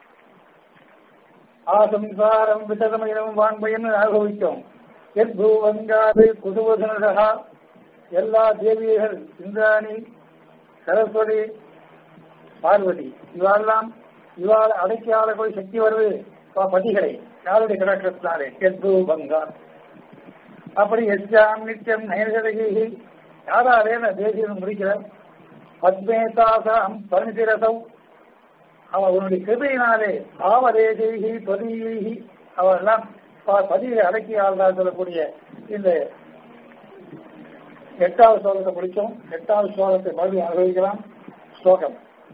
ஆசம்சாரம் விசதமயம் வான்பயன் அனுபவித்தோம் எத்பூவங்காது குசுவசனதா எல்லா தேவியர்கள் இந்திராணி சரஸ்வதி பார்வதி இவாளெல்லாம் இவாள் அடக்கி ஆளக்கூடிய சக்தி வருது ப- பதிகளை யாருடைய கடாட்சத்தினாலே எத்பூவங்கா அப்படி எஸ்யாம் நித்தியம் நயனகதகி யாராலே தேசியம் முடிக்கிறார் பத்மேதாசாம் பரிசிரசம் அவனுடைய கிருபையினாலே ஆவதேசைகி பதியைகி அவெல்லாம் ப- பதியை அடக்கி ஆள்தான் சொல்லக்கூடிய இந்த எட்டாவது ஸ்லோகத்தை முடிச்சோம் எட்டாவது ஸ்லோகத்தை மறுபடியும் அனுபவிக்கலாம் ஸ்லோகம்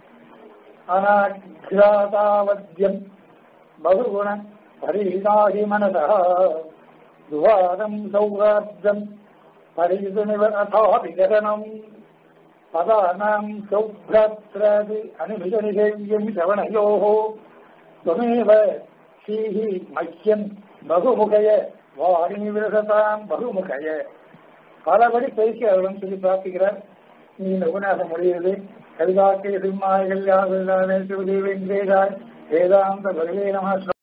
அனாகிராதாவத்யம் பகுகுண பரிதாகி மனதா துவாரம் சௌராப்தம் பரிதுணிவ அதாபிகரணம் பதானாம் சௌப்ராத்ராதி அனுமிதனிதேவியம் சவணயோः त्वमेव श्रीः मह्यम् बहुमुखय வாணி விரசதாம் பகுமுகய பலபடி பேசி அவர்களும் சொல்லி பிரார்த்திக்கிறார் நீ இந்த உபன்யாசம் முடியுது கவிதாக்கை சிம்மாய் கல்யாண வேதாந்த பகவே நம